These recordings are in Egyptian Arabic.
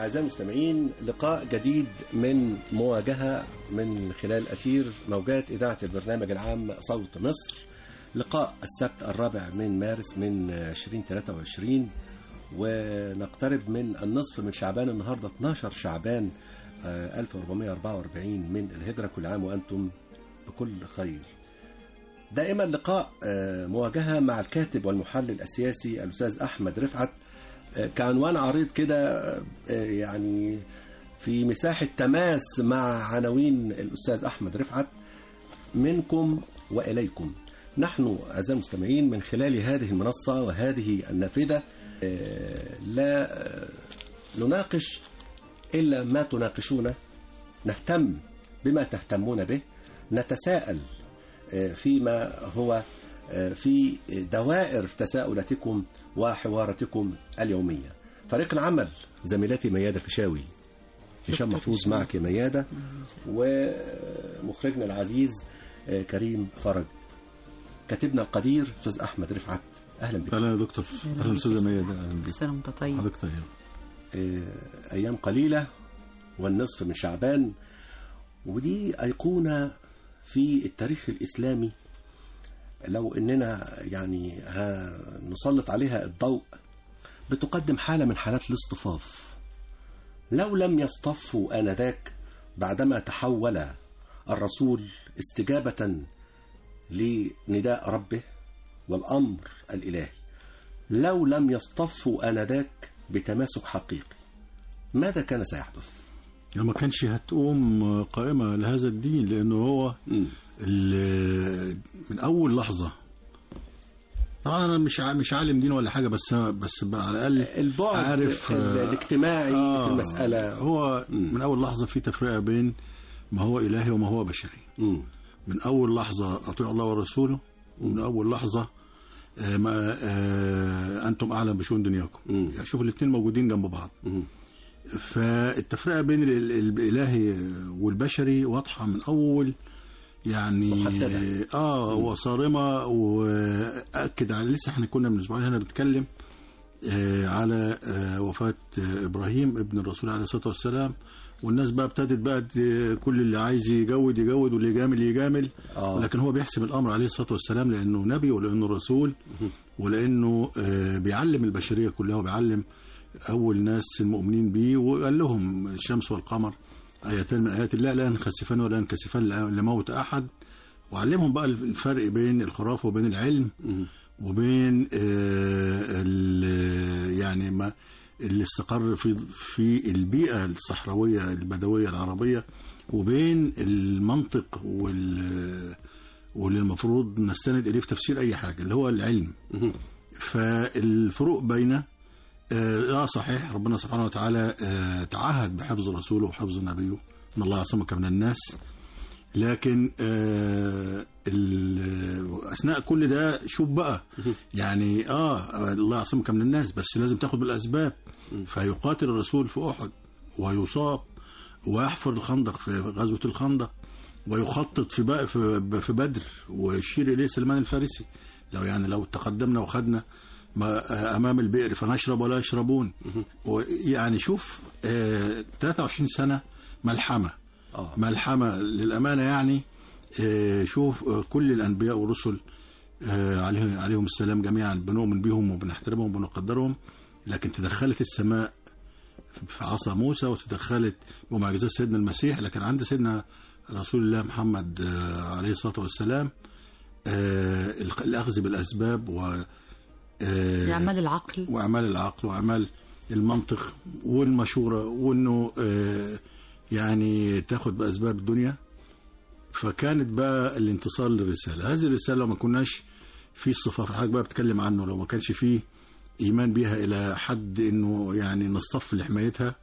أعزائي المستمعين لقاء جديد من مواجهة من خلال أثير موجات إذاعة البرنامج العام صوت مصر لقاء السبت الرابع من مارس من 2023 ونقترب من النصف من شعبان النهاردة 12 شعبان آه، 1444 من الهجرة كل عام وأنتم بكل خير دائما لقاء آه، مواجهة مع الكاتب والمحلل السياسي الأستاذ أحمد رفعت آه، كعنوان عريض كده آه، يعني في مساحة تماس مع عناوين الأستاذ أحمد رفعت منكم وإليكم نحن أعزائي المستمعين من خلال هذه المنصة وهذه النافذة آه، لا آه، نناقش إلا ما تناقشونه نهتم بما تهتمون به نتساءل آه، فيما هو آه، في دوائر تساؤلاتكم وحواراتكم اليومية فريق العمل زميلتي ميادة فشاوي هشام محفوظ معك يا ميادة ومخرجنا العزيز آه، كريم فرج كاتبنا القدير أستاذ أحمد رفعت أهلا بك اهلا يا دكتور اهلا استاذه ميادة اهلا بك سنة وانت طيب حضرتك طيب آه، أيام قليلة والنصف من شعبان ودي أيقونة في التاريخ الإسلامي لو إننا يعني ها- نسلط عليها الضوء بتقدم حالة من حالات الاصطفاف لو لم يصطفوا آنذاك بعدما تحول الرسول استجابة لنداء ربه والأمر الإلهي لو لم يصطفوا آنذاك بتماسك حقيقي ماذا كان سيحدث؟ ما كانش هتقوم قائمة لهذا الدين لأنه هو مم. ال- من أول لحظة طبعا أنا مش ع- مش عالم دين ولا حاجة بس بس بقى على الأقل البعد عارف ال- آه، الاجتماعي في آه، المسألة هو مم. من أول لحظة في تفرقة بين ما هو إلهي وما هو بشري مم. من أول لحظة أطيعوا الله ورسوله ومن أول لحظة آه، ما آه، أنتم أعلم بشؤون دنياكم مم. يعني شوف الاثنين موجودين جنب بعض مم. فالتفرقة بين ال- ال- الإلهي والبشري واضحة من أول يعني محددة. اه وصارمة وأكد على لسه احنا كنا من أسبوعين هنا بنتكلم آه على آه وفاة آه إبراهيم ابن الرسول عليه الصلاة والسلام والناس بقى ابتدت بقى ت- كل اللي عايز يجود يجود واللي يجامل يجامل آه. لكن هو بيحسب الأمر عليه الصلاة والسلام لأنه نبي ولأنه رسول ولأنه آه بيعلم البشرية كلها وبيعلم أول ناس المؤمنين به وقال لهم الشمس والقمر آيتان من آيات الله لا ينخسفان ولا ينكسفان لموت أحد وعلمهم بقى الفرق بين الخرافة وبين العلم مم. وبين آه، ال- يعني ما اللي استقر في في البيئة الصحراوية البدوية العربية وبين المنطق وال واللي المفروض نستند إليه في تفسير أي حاجة اللي هو العلم مم. فالفروق بين اه آه، صحيح ربنا سبحانه وتعالى آه تعهد بحفظ رسوله وحفظ نبيه ان الله يعصمك من الناس لكن آه ال- اثناء كل ده شوف بقى يعني اه الله يعصمك من الناس بس لازم تاخد بالاسباب فيقاتل الرسول في احد ويصاب ويحفر الخندق في غزوه الخندق ويخطط في بقى في في بدر ويشير اليه سلمان الفارسي لو يعني لو تقدمنا وخدنا ما امام البئر فنشرب ولا يشربون ويعني شوف آه 23 سنه ملحمه آه. ملحمه للامانه يعني آه شوف آه كل الانبياء والرسل آه عليهم عليهم السلام جميعا بنؤمن بهم وبنحترمهم وبنقدرهم لكن تدخلت السماء في عصا موسى وتدخلت بمعجزات سيدنا المسيح لكن عند سيدنا رسول الله محمد آه، عليه الصلاه والسلام آه، الاخذ بالاسباب و آه، أعمال العقل واعمال العقل واعمال المنطق والمشوره وانه آه، يعني تاخد باسباب الدنيا فكانت بقى الانتصار للرساله هذه الرساله لو ما كناش في الصفاف حضرتك بقى بتكلم عنه لو ما كانش فيه ايمان بيها الى حد انه يعني نصطف لحمايتها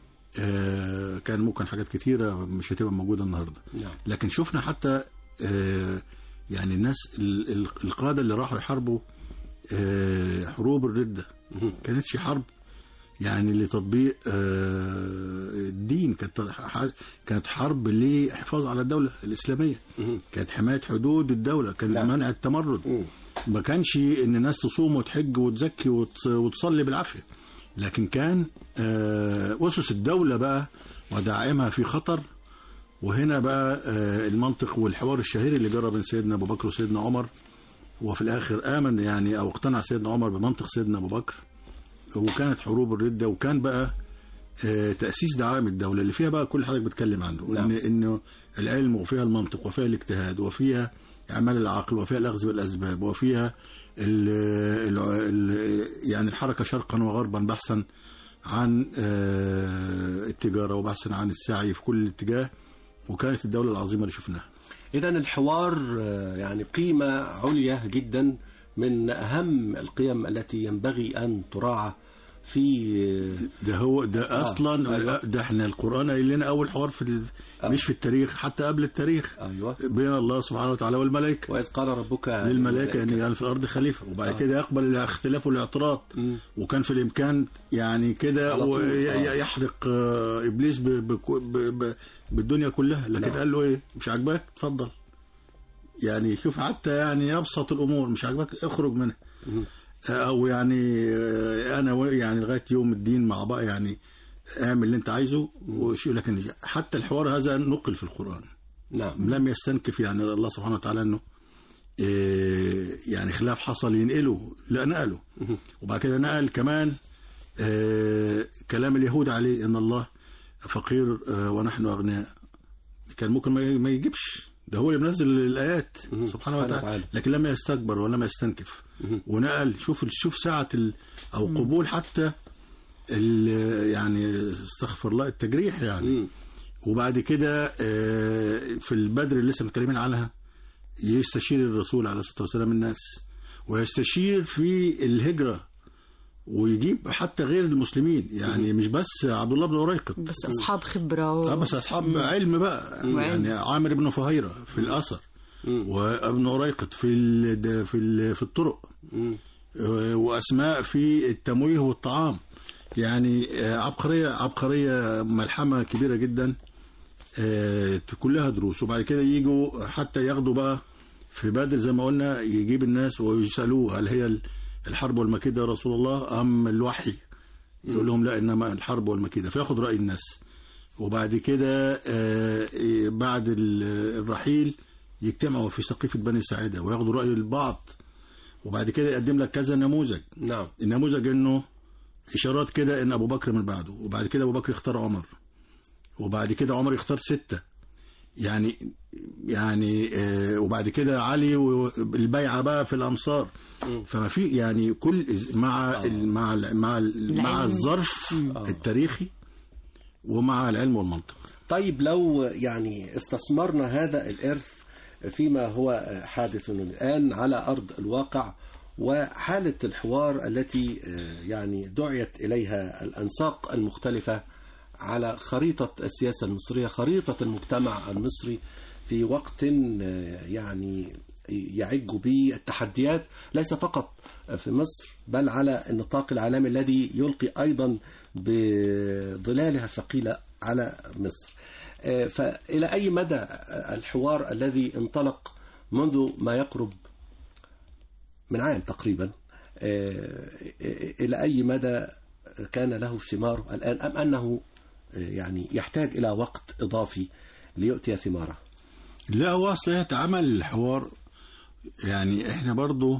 آه، كان ممكن حاجات كتيره مش هتبقى موجوده النهارده نعم لكن شفنا حتى آه، يعني الناس ال- ال- القادة اللي راحوا يحاربوا آه، حروب الردة كانتش حرب يعني لتطبيق آه، الدين كانت ح- كانت حرب للحفاظ على الدولة الإسلامية مم. كانت حماية حدود الدولة كان نعم. منع التمرد مم. ما كانش ان الناس تصوم وتحج وتزكي وت- وتصلي بالعافيه لكن كان آه، أسس الدولة بقى ودعائمها في خطر وهنا بقى آه، المنطق والحوار الشهير اللي جرى بين سيدنا أبو بكر وسيدنا عمر وفي الآخر آمن يعني أو اقتنع سيدنا عمر بمنطق سيدنا أبو بكر وكانت حروب الردة وكان بقى آه، تأسيس دعائم الدولة اللي فيها بقى كل حضرتك بتكلم عنه نعم. إن إنه العلم وفيها المنطق وفيها الاجتهاد وفيها أعمال العقل وفيها الأخذ بالأسباب وفيها ال ال ال يعني الحركة شرقا وغربا بحثا عن آه، التجارة وبحثا عن السعي في كل اتجاه وكانت الدولة العظيمة اللي شفناها إذا الحوار آه، يعني قيمة عليا جدا من أهم القيم التي ينبغي أن تراعى في ده هو ده آه، اصلا أيوة. ده احنا القران قايل لنا اول حوار في ال... آه. مش في التاريخ حتى قبل التاريخ أيوة بين الله سبحانه وتعالى والملائكه وإذ قال ربك للملائكه ان يجعل في الارض خليفه وبعد آه. كده يقبل الاختلاف والاعتراض مم. وكان في الامكان يعني كده على طول، آه. يحرق آه، ابليس ب... ب... ب... ب... بالدنيا كلها لكن نعم. قال له ايه مش عاجباك اتفضل يعني شوف حتى يعني ابسط الامور مش عاجباك اخرج منها مم. او يعني آه، انا و- يعني لغايه يوم الدين مع بقى يعني اعمل اللي انت عايزه وشو لكن حتى الحوار هذا نقل في القران نعم لم يستنكف يعني الله سبحانه وتعالى انه آه، يعني خلاف حصل ينقله لا نقله مم. وبعد كده نقل كمان آه، كلام اليهود عليه ان الله فقير آه، ونحن اغنياء كان ممكن ما ي- ما يجيبش ده هو اللي منزل الايات مم. سبحانه وتعالى وتعالى. لكن لم يستكبر ولم يستنكف مم. ونقل شوف شوف ساعة ال أو قبول حتى ال- يعني استغفر الله التجريح يعني مم. وبعد كده آه، في البدر اللي لسه متكلمين عنها يستشير الرسول عليه الصلاة والسلام الناس ويستشير في الهجرة ويجيب حتى غير المسلمين يعني مش بس عبد الله بن أريقط بس اصحاب خبره و... آه، بس أصحاب علم بقى يعني عامر بن فهيرة في الأثر مم. وابن أريقط في ال- في ال- في الطرق مم. واسماء في التمويه والطعام يعني آه، عبقريه عبقريه ملحمه كبيره جدا آه، كلها دروس وبعد كده يجوا حتى ياخدوا بقى في بدر زي ما قلنا يجيب الناس ويسالوه هل هي الحرب والمكيده يا رسول الله ام الوحي يقول لهم لا انما الحرب والمكيده فياخد راي الناس وبعد كده آه، بعد ال- الرحيل يجتمعوا في سقيفه بني ساعده وياخدوا راي البعض وبعد كده يقدم لك كذا نموذج نعم النموذج انه اشارات كده ان ابو بكر من بعده وبعد كده ابو بكر يختار عمر وبعد كده عمر يختار ستة يعني يعني آه، وبعد كده علي والبيعه بقى في الامصار مم. فما في يعني كل مع ال مع ال مع ال مع العلم. الظرف آه. التاريخي ومع العلم والمنطق طيب لو يعني استثمرنا هذا الإرث فيما هو حادث الآن على أرض الواقع وحالة الحوار التي آه، يعني دعيت إليها الأنساق المختلفة على خريطة السياسة المصرية خريطة المجتمع المصري في وقت آه، يعني يعج به التحديات ليس فقط في مصر بل على النطاق العالمي الذي يلقي أيضا بظلالها الثقيلة على مصر آه، فإلى أي مدى الحوار الذي انطلق منذ ما يقرب من عام تقريبا آه، إلى أي مدى كان له ثماره الآن أم أنه آه، يعني يحتاج إلى وقت إضافي ليؤتي ثماره لا هو اصل هي اتعمل الحوار يعني احنا برضو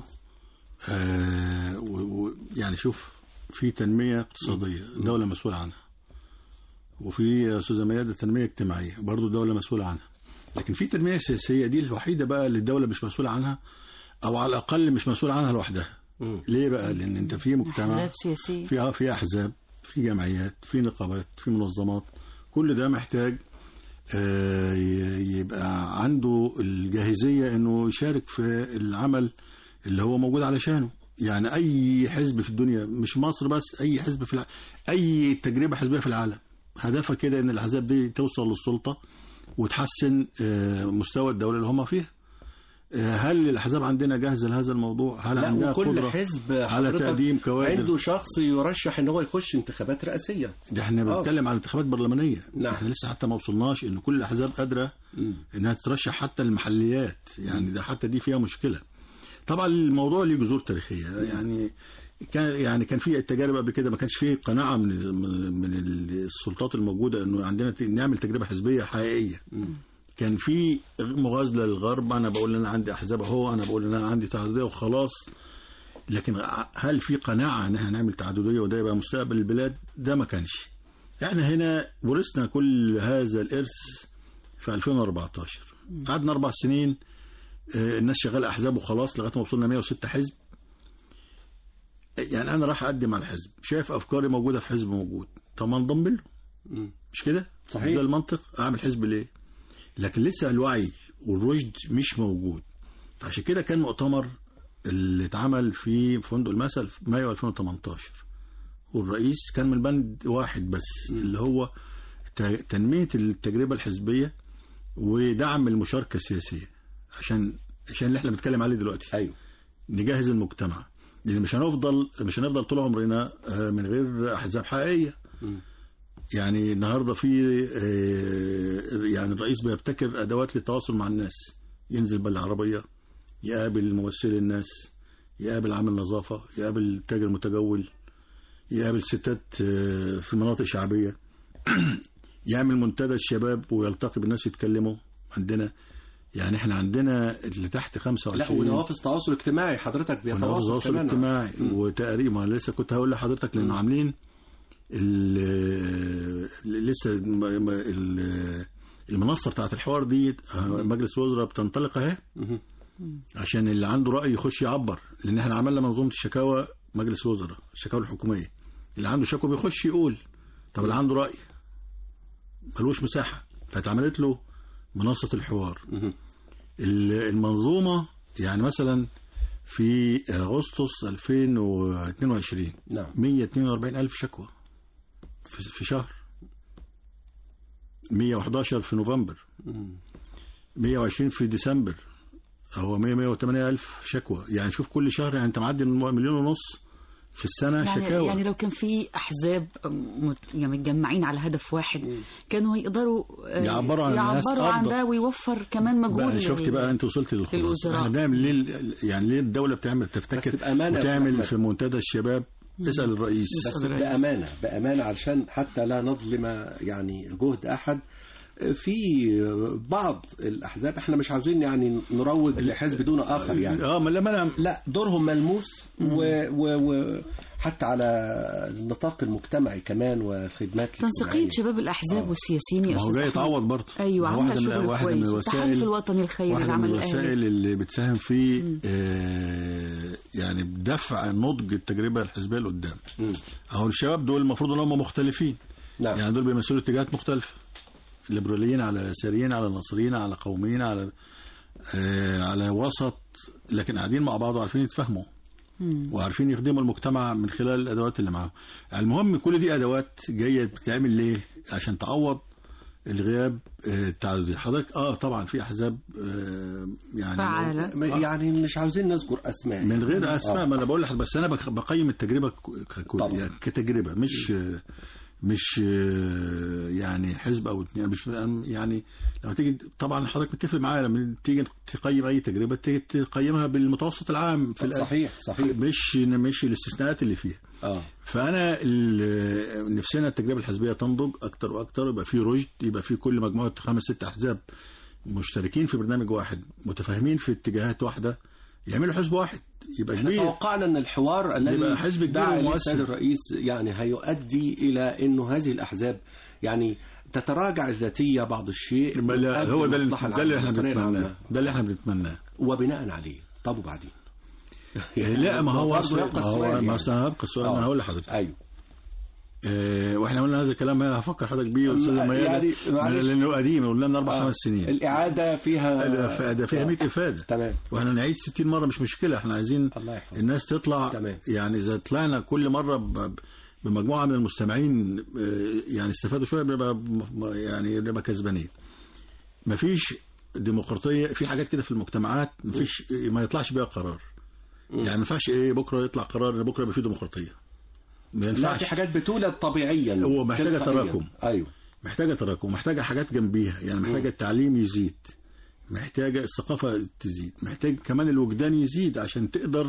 آه و و يعني شوف في تنمية اقتصادية الدولة مسؤولة عنها وفي يا أستاذة ميادة تنمية اجتماعية برضو الدولة مسؤولة عنها لكن في تنمية سياسية دي الوحيدة بقى اللي الدولة مش مسؤولة عنها أو على الأقل مش مسؤولة عنها لوحدها مم. ليه بقى؟ لأن أنت في مجتمع احزاب سياسيه في في احزاب في جمعيات في نقابات في منظمات كل ده محتاج آه، ي- يبقى عنده الجاهزيه انه يشارك في العمل اللي هو موجود علشانه يعني اي حزب في الدنيا مش مصر بس اي حزب في الع... اي تجربه حزبيه في العالم هدفها كده ان الاحزاب دي توصل للسلطه وتحسن آه، مستوى الدوله اللي هم فيها آه، هل الاحزاب عندنا جاهزه لهذا الموضوع هل لا عندها وكل قدره حزب على حضرتك تقديم كوادر عنده شخص يرشح ان هو يخش انتخابات رئاسيه ده احنا آه. بنتكلم عن انتخابات برلمانيه نعم. احنا لسه حتى ما وصلناش ان كل الاحزاب قادره مم. انها ترشح حتى المحليات يعني ده حتى دي فيها مشكله طبعا الموضوع ليه جذور تاريخيه يعني كان يعني كان في تجارب قبل كده ما كانش في قناعه من من من السلطات الموجوده انه عندنا ت- نعمل تجربه حزبيه حقيقيه كان في مغازله للغرب انا بقول انا عندي احزاب اهو انا بقول انا عندي تعدديه وخلاص لكن ع- هل في قناعه ان احنا نعمل تعدديه وده يبقى مستقبل البلاد ده ما كانش احنا هنا ورثنا كل هذا الارث في 2014 قعدنا اربع سنين آه، الناس شغاله احزاب وخلاص لغايه ما وصلنا 106 حزب يعني انا راح اقدم على الحزب شايف افكاري موجوده في حزب موجود طب ما انضم له مم. مش كده صحيح. ده المنطق اعمل حزب ليه لكن لسه الوعي والرشد مش موجود عشان كده كان مؤتمر اللي اتعمل في فندق المثل في مايو 2018 والرئيس كان من بند واحد بس اللي هو ت- تنمية التجربة الحزبية ودعم المشاركة السياسية عشان عشان اللي احنا بنتكلم عليه دلوقتي ايوه نجهز المجتمع لان مش هنفضل مش هنفضل طول عمرنا آه، من غير احزاب حقيقيه مم. يعني النهارده في آه، يعني الرئيس بيبتكر ادوات للتواصل مع الناس ينزل بالعربيه يقابل ممثلي الناس يقابل عامل نظافه يقابل تاجر متجول يقابل ستات آه، في مناطق شعبيه يعمل منتدى الشباب ويلتقي بالناس يتكلموا عندنا يعني احنا عندنا اللي تحت لا 25 ونوافذ تواصل اجتماعي حضرتك ونوافذ بيتواصل التواصل كمان الاجتماعي مم. وتقريبا ما لسه كنت هقول لحضرتك لانه عاملين ال- لسه الم- ال- المنصه بتاعت الحوار دي آه، مجلس الوزراء بتنطلق اهي مهم. عشان اللي عنده راي يخش يعبر لان احنا عملنا منظومه الشكاوى مجلس الوزراء الشكاوى الحكوميه اللي عنده شكوى بيخش يقول طب اللي عنده راي ملوش مساحه فاتعملت له منصه الحوار مهم. ال- المنظومه يعني مثلا في اغسطس 2022 نعم 142 ألف شكوى في في شهر 111 في نوفمبر مم. 120 في ديسمبر هو 100 108 ألف شكوى يعني شوف كل شهر يعني أنت معدي مليون ونص في السنة يعني, شكاوى يعني لو كان في احزاب مت- يعني متجمعين على هدف واحد كانوا يقدروا آه، يعبروا عن الناس يعبروا عن أفضل. ده ويوفر كمان مجهود بقى شفت لل- بقى انت وصلت للخلاصه للوزراء. احنا بنعمل ليه ال- يعني ليه الدوله بتعمل تفتكر بس بأمانة يا أستاذ وتعمل أحمد. في منتدى الشباب اسال الرئيس بس الرئيس. بأمانة بأمانة علشان حتى لا نظلم يعني جهد أحد في بعض الأحزاب احنا مش عاوزين يعني نروج لحزب دون آخر يعني اه ما لما انا لا دورهم ملموس و, و, و حتى على النطاق المجتمعي كمان والخدمات تنسيقية الاجتماعية. شباب الأحزاب والسياسيين يا ما هو أستاذ جاي أحمد. يتعوض برضه أيوة ما هو عملنا واحده من شغل واحده من كويس الوسائل التحالف الوطني الخيري واحده اللي من عمل الأهلي الوسائل اللي بتساهم في آه يعني بدفع نضج التجربه الحزبيه لقدام مم. اهو الشباب دول المفروض ان هم مختلفين نعم يعني دول بيمثلوا اتجاهات مختلفه ليبراليين على يساريين على نصريين على قوميين على آه على وسط لكن قاعدين مع بعض وعارفين يتفاهموا وعارفين يخدموا المجتمع من خلال الادوات اللي معاهم المهم كل دي ادوات جايه بتتعمل ليه عشان تعوض الغياب آه، التعددي حضرتك اه طبعا في احزاب آه يعني فعالة. م- يعني مش عاوزين نذكر أسماء من غير اسماء آه. ما انا بقول لحضرتك بس انا بق- بقيم التجربه ك- ككل طبعا. يعني كتجربه مش مش آه، يعني حزب او اتنين مش يعني لما تيجي طبعا حضرتك متفق معايا لما تيجي تقيم اي تجربه تيجي تقيمها بالمتوسط العام في الآخر. صحيح صحيح مش مش الاستثناءات اللي فيها اه فانا ال- نفسنا التجربه الحزبيه تنضج اكتر واكتر يبقى في رشد يبقى في كل مجموعه خمس ست احزاب مشتركين في برنامج واحد متفاهمين في اتجاهات واحده يعملوا حزب واحد يبقى احنا كبير توقعنا ان الحوار الذي يبقى حزب كبير دعا إليه ومؤثر. السيد الرئيس يعني هيؤدي الى انه هذه الاحزاب يعني تتراجع الذاتيه بعض الشيء لا من هو أجل ده اللي- المصلحة ده اللي العامة، احنا الوطنية بنتمناه العامة. ده اللي احنا بنتمناه وبناء عليه طب وبعدين لا ما هو برضه أصل- يبقى ما هو السؤال ما يعني. أصل انا هبقى السؤال ما انا آه. هقول لحضرتك ايوه اه واحنا قلنا هذا الكلام هفكر حضرتك بيه يا استاذ يعني ميادة معلش. لانه قديم قلنا لنا اربع آه. خمس سنين الاعاده فيها ده ده فيها 100 افاده تمام واحنا نعيد 60 مره مش مشكله احنا عايزين الله يحفظك. الناس تطلع تمام. يعني اذا طلعنا كل مره ب- بمجموعه من المستمعين آه، يعني استفادوا شويه بنبقى م- يعني بنبقى كسبانين مفيش ديمقراطيه في حاجات كده في المجتمعات مفيش ما يطلعش بيها قرار يعني ما ينفعش ايه بكره يطلع قرار ان بكره يبقى فيه ديمقراطيه ما لا ينفعش في حاجات بتولد طبيعيا هو محتاجة تلقائياً. تراكم. ايوه محتاجه تراكم محتاجه حاجات جنبيها يعني محتاجه التعليم يزيد محتاجه الثقافه تزيد محتاج كمان الوجدان يزيد عشان تقدر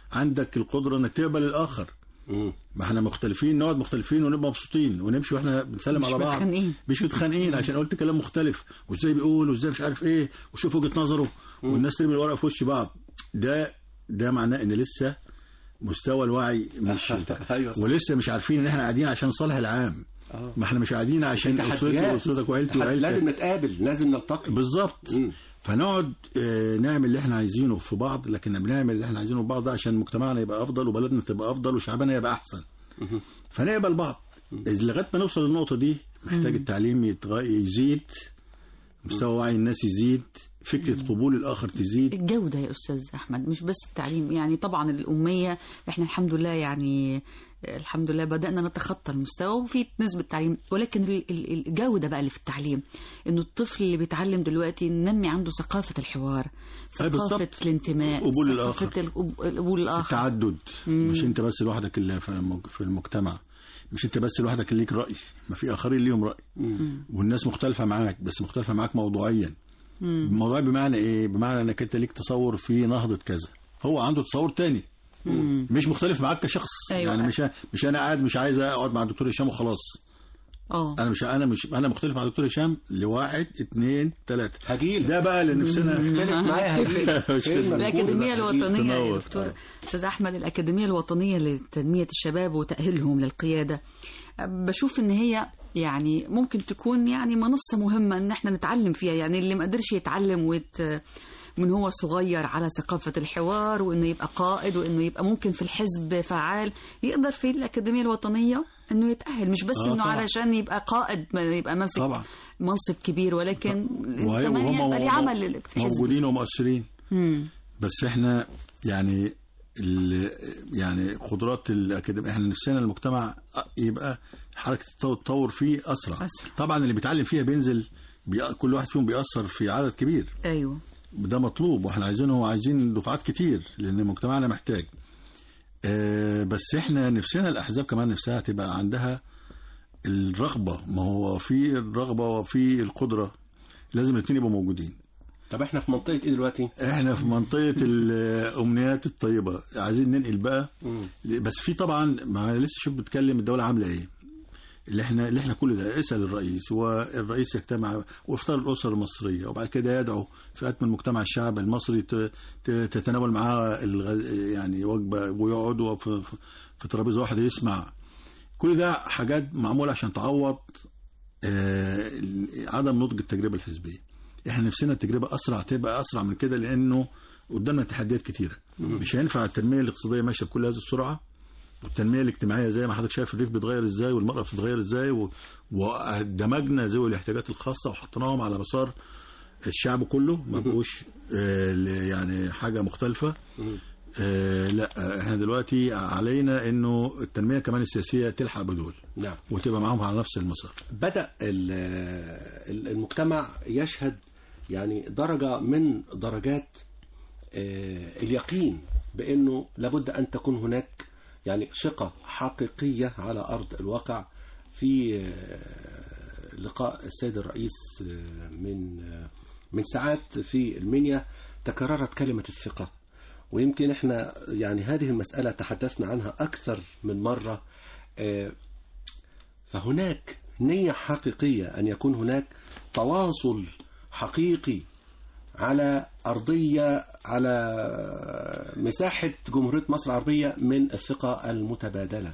عندك القدره انك تقبل الاخر مم. ما احنا مختلفين نقعد مختلفين ونبقى مبسوطين ونمشي واحنا بنسلم مش على بعض متخانقين. مش متخانقين عشان قلت كلام مختلف وازاي بيقول وازاي مش عارف ايه وشوف وجهه نظره والناس ترمي الورق في وش بعض ده ده معناه ان لسه مستوى الوعي مش أيوة صح. ولسه مش عارفين ان احنا قاعدين عشان الصالح العام آه. ما احنا مش قاعدين عشان اسرتي تحديات. واسرتك وعيلتي تحد- لازم وعيلتك نتقابل لازم نلتقي بالظبط مم. فنقعد آه، نعمل اللي احنا عايزينه في بعض لكن بنعمل اللي احنا عايزينه في بعض ده عشان مجتمعنا يبقى افضل وبلدنا تبقى افضل وشعبنا يبقى احسن مهم. فنقبل بعض لغايه ما نوصل للنقطه دي محتاج التعليم يتغ- يزيد مستوى وعي الناس يزيد فكره قبول الاخر تزيد الجودة يا أستاذ أحمد مش بس التعليم يعني طبعا الأمية إحنا الحمد لله يعني الحمد لله بدأنا نتخطى المستوى وفي نسبة تعليم ولكن ال- ال- الجودة بقى اللي في التعليم إنه الطفل اللي بيتعلم دلوقتي ننمي عنده ثقافة الحوار أي بالظبط. ثقافة الانتماء قبول ثقافة الآخر. القب- قبول الآخر التعدد مش انت بس لوحدك اللي في المج- في المجتمع مش انت بس لوحدك اللي ليك راي ما في اخرين ليهم راي والناس مختلفه معاك بس مختلفه معاك موضوعيا موضوعي بمعنى ايه بمعنى انك انت ليك تصور في نهضه كذا هو عنده تصور تاني مش مختلف معاك كشخص أيوة. يعني مش مش انا قاعد مش عايز اقعد مع الدكتور هشام وخلاص اه انا مش انا مش انا مختلف مع الدكتور هشام لواحد اثنين ثلاثه هجيلك ده بقى اللي نفسنا اختلف معايا هجيلك مش فين كده. ما نقول الأكاديمية بقى هجيلك. الوطنية يا تنور. دكتور آه. أستاذ أحمد الأكاديمية الوطنية لتنمية الشباب وتأهيلهم للقيادة بشوف إن هي يعني ممكن تكون يعني منصة مهمة إن إحنا نتعلم فيها يعني اللي ما قدرش يتعلم ويت من هو صغير على ثقافة الحوار وإنه يبقى قائد وإنه يبقى ممكن في الحزب فعال يقدر في الأكاديمية الوطنية إنه يتأهل مش بس آه إنه طبعا. علشان يبقى قائد ما يبقى ماسك طبعا منصب كبير ولكن وهي- كمان وهم يبقى ليه مو- عمل للحزب موجودين ومؤثرين مم. بس احنا يعني ال- يعني قدرات الاكاديميه احنا نفسنا المجتمع يبقى حركه التطور تطور فيه اسرع. أسرع. طبعا اللي بيتعلم فيها بينزل بي... كل واحد فيهم بيأثر في عدد كبير أيوه ده مطلوب واحنا عايزينه عايزين دفعات كتير لان مجتمعنا محتاج آه، بس احنا نفسنا الاحزاب كمان نفسها تبقى عندها الرغبه ما هو في الرغبه وفي القدره لازم الاثنين يبقوا موجودين طب احنا في منطقه ايه دلوقتي؟ احنا في منطقه الامنيات الطيبه عايزين ننقل بقى بس في طبعا ما أنا لسه شوف بتكلم الدوله عامله ايه اللي احنا اللي احنا كل ده اسال الرئيس والرئيس يجتمع ويختار الاسر المصريه وبعد كده يدعو فئات من مجتمع الشعب المصري ت- ت- تتناول معاه الغ- يعني وجبه ويقعدوا في, في- في ترابيزه واحده يسمع كل ده حاجات معموله عشان تعوض آه، عدم نضج التجربه الحزبيه احنا نفسنا التجربه اسرع تبقى اسرع من كده لانه قدامنا تحديات كتيره مش هينفع التنميه الاقتصاديه ماشيه بكل هذه السرعه والتنميه الاجتماعيه زي ما حضرتك شايف الريف بيتغير ازاي والمراه بتتغير ازاي و- ودمجنا ذوي الاحتياجات الخاصه وحطيناهم على مسار الشعب كله ما بقوش آه، ل- يعني حاجه مختلفه آه، لا احنا دلوقتي علينا انه التنميه كمان السياسيه تلحق بدول نعم وتبقى معاهم على نفس المسار بدأ ال- ال- المجتمع يشهد يعني درجة من درجات آه، اليقين بأنه لابد أن تكون هناك يعني ثقة حقيقية على أرض الواقع في آه، لقاء السيد الرئيس آه، من آه، من ساعات في المنيا تكررت كلمة الثقة ويمكن احنا يعني هذه المسألة تحدثنا عنها أكثر من مرة آه، فهناك نية حقيقية أن يكون هناك تواصل حقيقي على أرضية على مساحة جمهورية مصر العربية من الثقة المتبادلة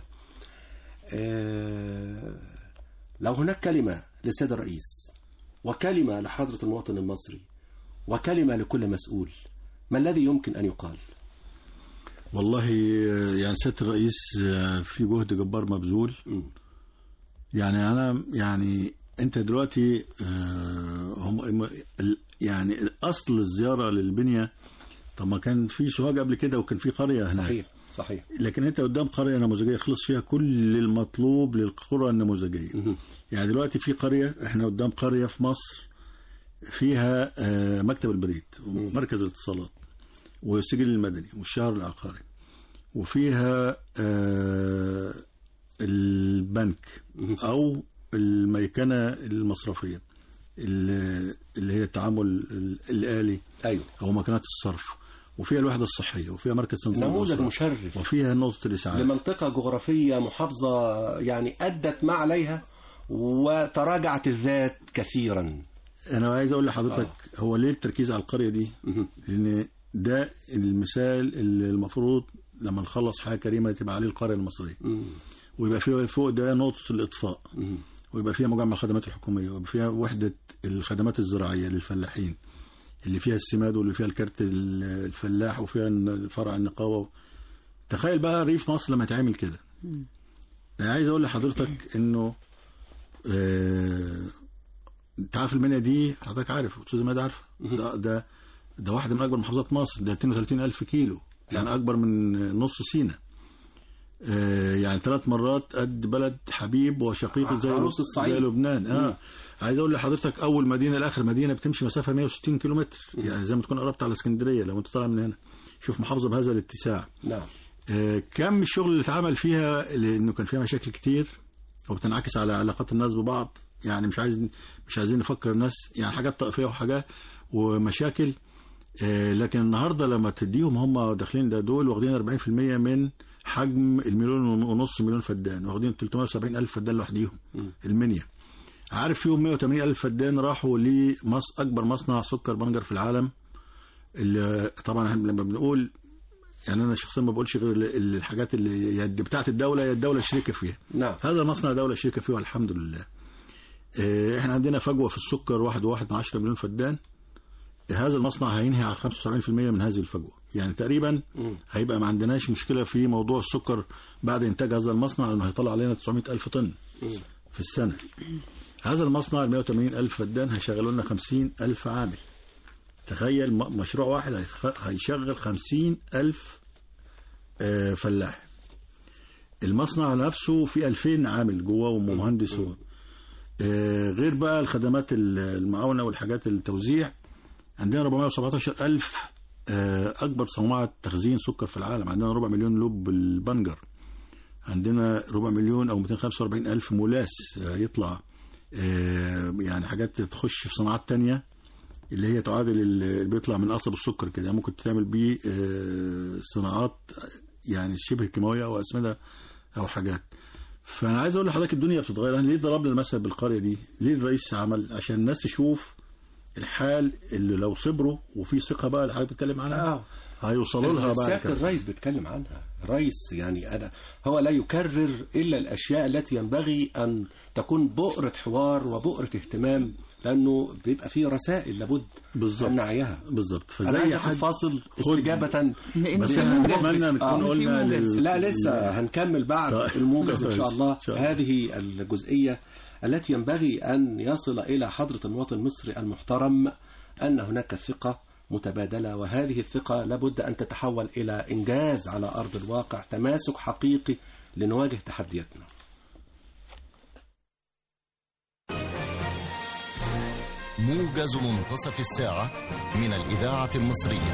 آه، لو هناك كلمة للسيد الرئيس وكلمة لحضرة المواطن المصري وكلمة لكل مسؤول ما الذي يمكن أن يقال والله آه، يعني سياده الرئيس آه، في جهد جبار مبذول مم. يعني انا يعني انت دلوقتي آه، هم هم- ال- يعني الاصل الزياره للبنيه طب ما كان في سوهاج قبل كده وكان في قريه هناك صحيح صحيح لكن انت قدام قريه نموذجيه خلص فيها كل المطلوب للقرى النموذجيه مهم. يعني دلوقتي في قريه احنا قدام قريه في مصر فيها آه، مكتب البريد ومركز الاتصالات والسجل المدني والشهر العقاري وفيها آه، البنك او الميكنه المصرفيه اللي اللي هي التعامل ال- الالي أيوه او مكنات الصرف وفيها الوحده الصحيه وفيها مركز تنظيم نموذج الأسرة، مشرف وفيها نقطه الاسعاف لمنطقة جغرافية محافظة يعني أدت ما عليها وتراجعت الذات كثيرا انا عايز اقول لحضرتك هو ليه التركيز على القريه دي مهم. لان ده المثال اللي المفروض لما نخلص حاجه كريمه تبقى عليه القريه المصريه مم. ويبقى فيه فوق ده نقطه الاطفاء مم. ويبقى فيها مجمع الخدمات الحكوميه ويبقى فيها وحده الخدمات الزراعيه للفلاحين اللي فيها السماد واللي فيها الكارت ال- الفلاح وفيها الن- فرع النقابه تخيل بقى ريف مصر لما تعمل كده انا عايز اقول لحضرتك انه آه، انت عارف المنيا دي حضرتك عارف استاذ مادة عارفه ده ده ده واحده من اكبر محافظات مصر ده 32 الف كيلو يعني اكبر من نص سينا آه، يعني ثلاث مرات قد بلد حبيب وشقيق زي عروس الصعيد. زي لبنان اه عايز اقول لحضرتك اول مدينه لاخر مدينه بتمشي مسافه 160 كيلومتر يعني زي ما تكون قربت على اسكندريه لو انت طالع من هنا شوف محافظه بهذا الاتساع نعم آه، كم الشغل اللي اتعمل فيها لانه كان فيها مشاكل كتير وبتنعكس على علاقات الناس ببعض يعني مش عايز مش عايزين نفكر الناس يعني حاجات طائفيه وحاجات ومشاكل آه، لكن النهارده لما تديهم هم داخلين ده دول واخدين 40% من حجم المليون ونص مليون فدان واخدين 370 الف فدان لوحديهم المنيا عارف فيهم 180 الف فدان راحوا لمص اكبر مصنع سكر بنجر في العالم اللي طبعا احنا لما بنقول يعني انا شخصيا ما بقولش غير ال- الحاجات اللي يا بتاعت الدوله يا الدوله شريكه فيها نعم هذا المصنع دولة شركة فيه والحمد لله آه، احنا عندنا فجوة في السكر واحد وواحد من عشرة مليون فدان هذا المصنع هينهي على 75% من هذه الفجوة يعني تقريبا مم. هيبقى ما عندناش مشكلة في موضوع السكر بعد إنتاج هذا المصنع لأنه هيطلع علينا 900 ألف طن في السنة هذا المصنع ال 180 ألف فدان هيشغلوا لنا 50 ألف عامل تخيل م- مشروع واحد هيخ- هيشغل 50 ألف آه، فلاح المصنع نفسه فيه 2000 عامل جواه ومهندس هو آه، غير بقى الخدمات ال- المعاونة والحاجات التوزيع عندنا 417 ألف آه، أكبر صناعة تخزين سكر في العالم عندنا ربع مليون لوب البنجر عندنا ربع مليون أو 245 ألف مولاس آه، يطلع آه، يعني حاجات تخش في صناعات تانية اللي هي تعادل اللي بيطلع من قصب السكر كده يعني ممكن تعمل بيه آه، صناعات يعني شبه كيماوية أو أسمدة أو حاجات فأنا عايز أقول لحضرتك الدنيا بتتغير أنا ليه ضربنا المثل بالقرية دي ليه الرئيس عمل عشان الناس تشوف الحال اللي لو صبروا وفي ثقة بقى اللي حضرتك بتتكلم عنها آه. هيوصلوا لها بعد سيادة كده الرئيس بيتكلم عنها الرئيس يعني أنا هو لا يكرر إلا الأشياء التي ينبغي أن تكون بؤرة حوار وبؤرة اهتمام لأنه بيبقى فيه رسائل لابد بالظبط. أن نعيها بالظبط أنا عايز فزي أخد حد فاصل استجابة لأنه بس في احنا موجز. نتمنى آه، نكون في قلنا موجز. لل- لا لسه هنكمل بعد طيب. الموجز إن شاء الله إن شاء الله. هذه الجزئية التي ينبغي أن يصل إلى حضرة المواطن المصري المحترم أن هناك ثقة متبادلة وهذه الثقة لابد أن تتحول إلى إنجاز على أرض الواقع تماسك حقيقي لنواجه تحدياتنا موجز منتصف الساعة من الإذاعة المصرية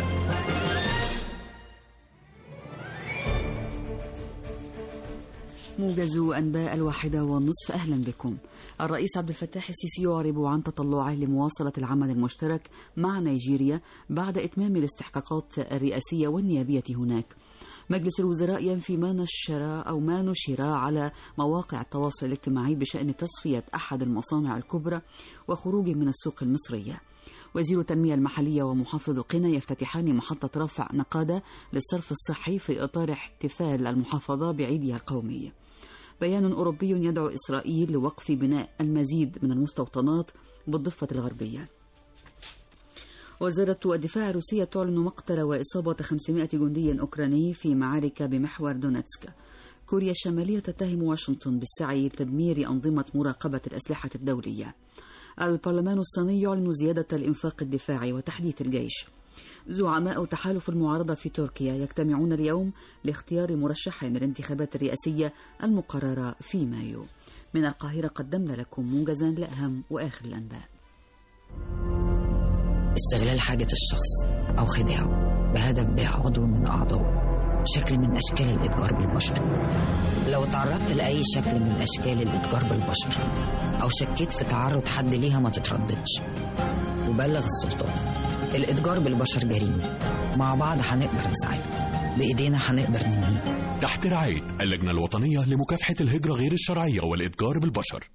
موجز أنباء الواحدة والنصف أهلا بكم الرئيس عبد الفتاح السيسي يعرب عن تطلعه لمواصلة العمل المشترك مع نيجيريا بعد إتمام الاستحقاقات الرئاسية والنيابية هناك مجلس الوزراء ينفي ما نشر أو ما نشر على مواقع التواصل الاجتماعي بشأن تصفية أحد المصانع الكبرى وخروجه من السوق المصرية وزير التنمية المحلية ومحافظ قنا يفتتحان محطة رفع نقادة للصرف الصحي في إطار احتفال المحافظة بعيدها القومي بيان أوروبي يدعو إسرائيل لوقف بناء المزيد من المستوطنات بالضفة الغربية وزارة الدفاع الروسية تعلن مقتل وإصابة 500 جندي أوكراني في معارك بمحور دونتسك كوريا الشمالية تتهم واشنطن بالسعي لتدمير أنظمة مراقبة الأسلحة الدولية البرلمان الصيني يعلن زيادة الإنفاق الدفاعي وتحديث الجيش زعماء تحالف المعارضة في تركيا يجتمعون اليوم لاختيار مرشح للانتخابات الرئاسية المقررة في مايو من القاهرة قدمنا لكم موجزا لأهم وآخر الأنباء استغلال حاجة الشخص أو خداعه بهدف بيع عضو من أعضائه شكل من أشكال الإتجار بالبشر لو تعرضت لأي شكل من أشكال الإتجار بالبشر أو شكيت في تعرض حد ليها ما تترددش وبلغ السلطات الإتجار بالبشر جريمة مع بعض هنقدر نساعدهم بإيدينا هنقدر ننهيه تحت رعاية اللجنة الوطنية لمكافحة الهجرة غير الشرعية والإتجار بالبشر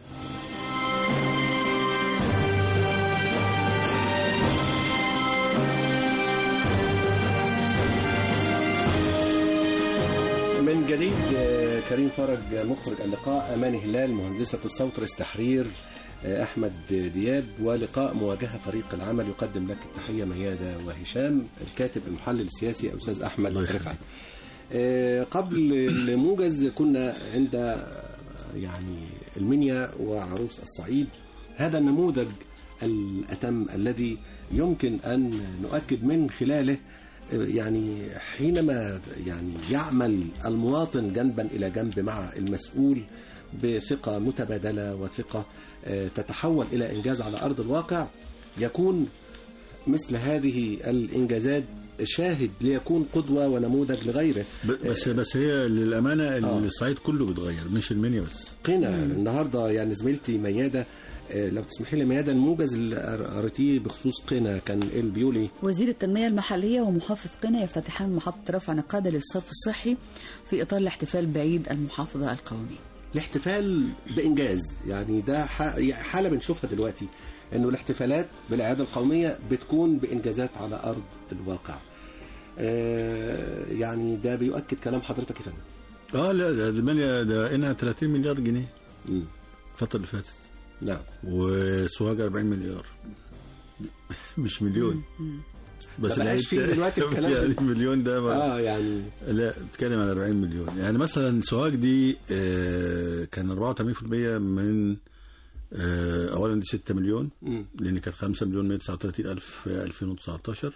من جديد آه، كريم فرج مخرج اللقاء أماني هلال مهندسة الصوت رئيس تحرير آه، أحمد دياب ولقاء مواجهة فريق العمل يقدم لك التحية ميادة وهشام الكاتب المحلل السياسي أستاذ أحمد الله يخليك. رفعت آه، قبل الموجز كنا عند آه، يعني المنيا وعروس الصعيد هذا النموذج الأتم الذي يمكن أن نؤكد من خلاله يعني حينما يعني يعمل المواطن جنبا إلى جنب مع المسؤول بثقة متبادلة وثقة آه، تتحول إلى إنجاز على أرض الواقع يكون مثل هذه الإنجازات شاهد ليكون قدوة ونموذج لغيره ب- بس بس هي للامانه آه. الصعيد كله بيتغير مش المنيا بس قنا النهارده يعني زميلتي ميادة آه، لو تسمحي لي ميادة الموجز اللي قريتيه بخصوص قنا كان ايه اللي بيقولي وزير التنمية المحلية ومحافظ قنا يفتتحان محطة رفع نقادة للصرف الصحي في إطار الاحتفال بعيد المحافظة القومي الاحتفال بانجاز يعني ده ح- حاله بنشوفها دلوقتي انه الاحتفالات بالاعياد القوميه بتكون بانجازات على ارض الواقع آه، يعني ده بيؤكد كلام حضرتك يا فندم اه لا ده المنيا ده هنا 30 مليار جنيه مم. الفتره اللي فاتت نعم وسوهاج 40 مليار مش مليون بس ما بقاش العيد- فيه دلوقتي الكلام ده. يعني مليون ده ما اه يعني لا بتتكلم على 40 مليون يعني مثلا سوهاج دي آه، كان 84% من آه، اولا دي 6 مليون مم. لان كانت 5 مليون 139 الف في 2019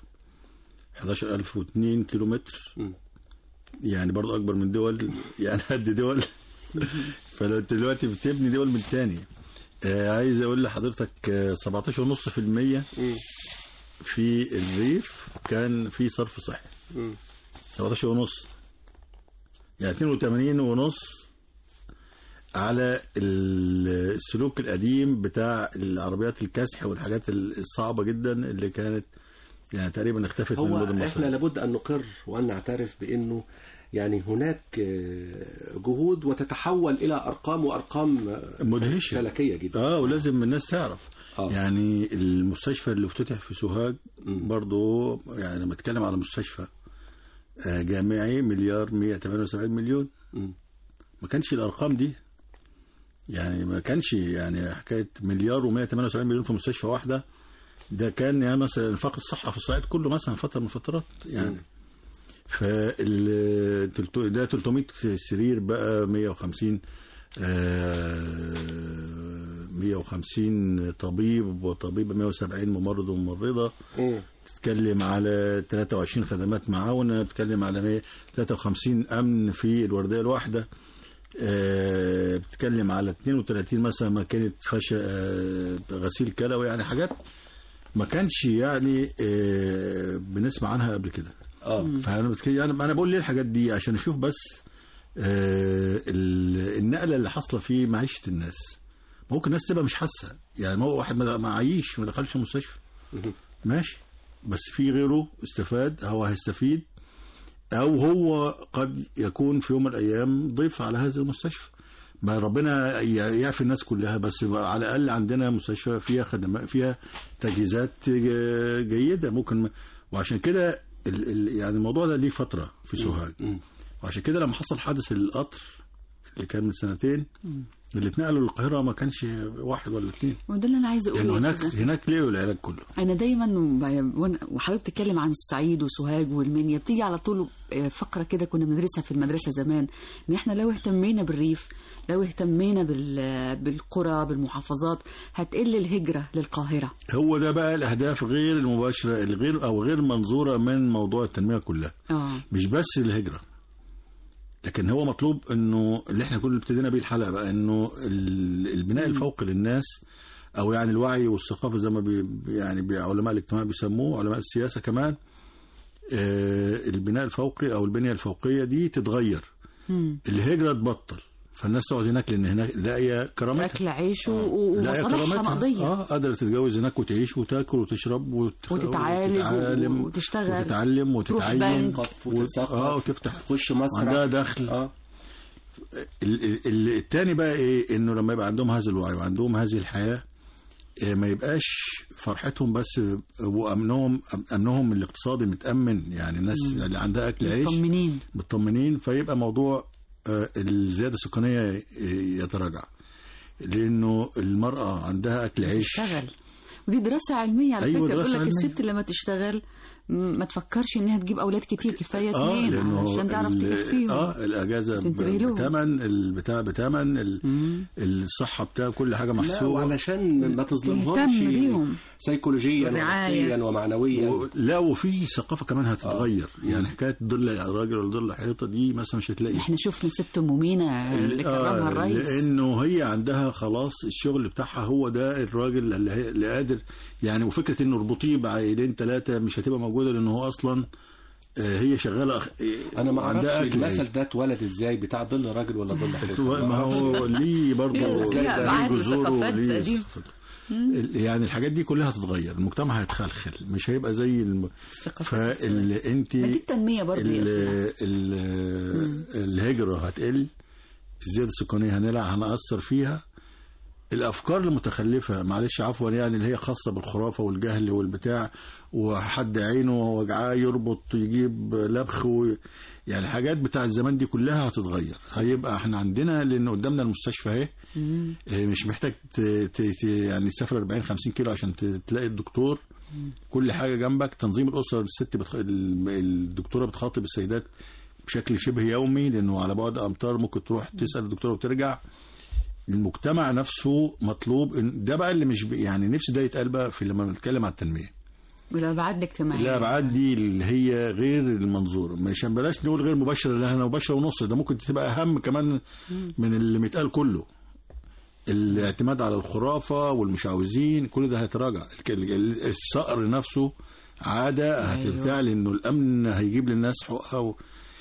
11002 كيلو متر مم. يعني برضه اكبر من دول يعني قد دول فلو انت دلوقتي بتبني دول من تاني آه عايز اقول لحضرتك آه 17.5% مم. في الريف كان في صرف صحي مم. 17 ونص يعني 82 ونص على ال- السلوك القديم بتاع العربيات الكسح والحاجات الصعبة جدا اللي كانت يعني تقريبا اختفت من هو المدن احنا المصرية لابد ان نقر وان نعترف بانه يعني هناك آه، جهود وتتحول الى ارقام وارقام آه، مدهشة فلكيه جدا اه ولازم الناس تعرف آه. يعني المستشفى اللي افتتح في سوهاج مم. برضو يعني لما اتكلم على مستشفى آه، جامعي مليار 178 مليون مم. ما كانش الارقام دي يعني ما كانش يعني حكايه مليار و178 مليون في مستشفى واحده ده كان يعني مثلا انفاق الصحه في الصعيد كله مثلا فتره من الفترات يعني مم. فال تلتو- ده 300 سرير بقى 150 آه، 150 طبيب وطبيبه 170 ممرض وممرضه مم. بتتكلم على 23 خدمات معاونه بتتكلم على 153 امن في الورديه الواحده آه، بتتكلم على 32 مثلا ماكينه فشا آه، غسيل كلوي يعني حاجات ما كانش يعني آه، بنسمع عنها قبل كده اه فانا بتكلم يعني انا بقول ليه الحاجات دي عشان اشوف بس آه، ال- النقله اللي حاصله في معيشه الناس ممكن الناس تبقى مش حاسه يعني ما هو واحد ما ما عايش ما دخلش مستشفى مهم. ماشي بس في غيره استفاد هو هيستفيد او هو قد يكون في يوم من الايام ضيف على هذا المستشفى ما ربنا ي- يعفي الناس كلها بس يبقى على الاقل عندنا مستشفى فيها خدمات فيها تجهيزات ج- جيده ممكن وعشان كده ال- ال- يعني الموضوع ده ليه فتره في سوهاج مم. وعشان كده لما حصل حادث القطر اللي كان من سنتين اللي اتنقلوا للقاهره ما كانش واحد ولا اثنين وده اللي انا عايزه يعني اقوله يا هناك أستاذ. هناك ليه العلاج كله انا دايما ب- وأنا- وحضرتك بتتكلم عن الصعيد وسوهاج والمنيا بتيجي على طول آه، فقره كده كنا بندرسها في المدرسه زمان ان احنا لو اهتمينا بالريف لو اهتمينا بال- بالقرى بالمحافظات هتقل الهجره للقاهره هو ده بقى الاهداف غير المباشره الغير او غير منظوره من موضوع التنميه كلها اه مش بس الهجره لكن هو مطلوب انه اللي احنا كنا ابتدينا بيه الحلقه بقى انه ال- البناء الفوقي للناس او يعني الوعي والثقافه زي ما بي يعني بي- علماء الاجتماع بيسموه علماء السياسه كمان آه البناء الفوقي او البنيه الفوقيه دي تتغير مم. الهجره تبطل فالناس تقعد هناك لان هناك لاقيه كرامتها اكل عيش و- و- لاقيه ومصالحها كرامتها مقضيه اه قادره تتجوز هناك وتعيش وتاكل وتشرب وت... وتتعالج وتتعلم وتشتغل. وتتعلم تروح وتتعين بنك. تثقف و- وتتثقف اه وتفتح تخش مسرح عندها دخل اه ال- ال- التاني بقى ايه انه لما يبقى عندهم هذا الوعي وعندهم هذه الحياه إيه، ما يبقاش فرحتهم بس وامنهم امنهم الاقتصادي متامن يعني الناس اللي عندها اكل عيش مطمنين مطمنين فيبقى موضوع آه، الزياده السكانيه ي- يتراجع لانه المراه عندها اكل عيش تشتغل ودي دراسة علمية على أيوة، فكرة دراسة بيقول لك علمية. الست لما تشتغل م- ما تفكرش انها تجيب اولاد كتير كفاية اه اتنين لانه عشان تعرف ال- تكفيهم اه الاجازه ب- تنتبه لهم. بتمن البتاع بتمن ال- مم. الصحه بتاع كل حاجه لا محسوبه وعلشان ما تظلمهمش تهتم بيهم سيكولوجيا والرعاية. ونفسيا ومعنويا و- لا وفي ثقافه كمان هتتغير يعني حكايه ظل راجل ولا ظل حيطه دي مثلا مش هتلاقي احنا شفنا ست ام مينا اللي كرمها آه، الرئيس لانه هي عندها خلاص الشغل بتاعها هو ده الراجل اللي, هي- اللي قادر يعني وفكره انه اربطيه بعائلين ثلاثه مش هتبقى موجوده لانه هو اصلا آه، هي شغاله أخ- انا ما عندها اعرفش أكل المثل ده اتولد ازاي بتاع ظل راجل ولا ظل حيطه ما هو ليه برضه فيها- فيها ليه أبعاد جذوره وثقافات وليه قديمة. ثقافات. ال- يعني الحاجات دي كلها هتتغير المجتمع هيتخلخل مش هيبقى زي الم... الثقافات فانت ما دي التنمية برضه يا أستاذ. الهجرة هتقل الزيادة السكانية هنلع هنأثر فيها الأفكار المتخلفة معلش عفوا يعني اللي هي خاصة بالخرافة والجهل والبتاع وحد عينه وجعاه يربط يجيب لبخ و... يعني الحاجات بتاع الزمان دي كلها هتتغير هيبقى احنا عندنا لان قدامنا المستشفى اهي اه، مش محتاج ت... ت... ت... يعني تسافر 40 50 كيلو عشان ت... تلاقي الدكتور كل حاجه جنبك تنظيم الاسره الست بتخ... ال- الدكتوره بتخاطب السيدات بشكل شبه يومي لانه على بعد امتار ممكن تروح تسال الدكتوره وترجع المجتمع نفسه مطلوب إن ده بقى اللي مش ب... يعني نفسي ده يتقال بقى في لما بنتكلم عن التنميه والابعاد الاجتماعية الابعاد دي اللي هي غير المنظور مش بلاش نقول غير مباشره لانها مباشره ونص ده ممكن تبقى اهم كمان من اللي متقال كله الاعتماد على الخرافه والمشعوذين كل ده هيتراجع الك- ال- الصقر نفسه عاده هترتاع لانه الامن هيجيب للناس حقوقها و-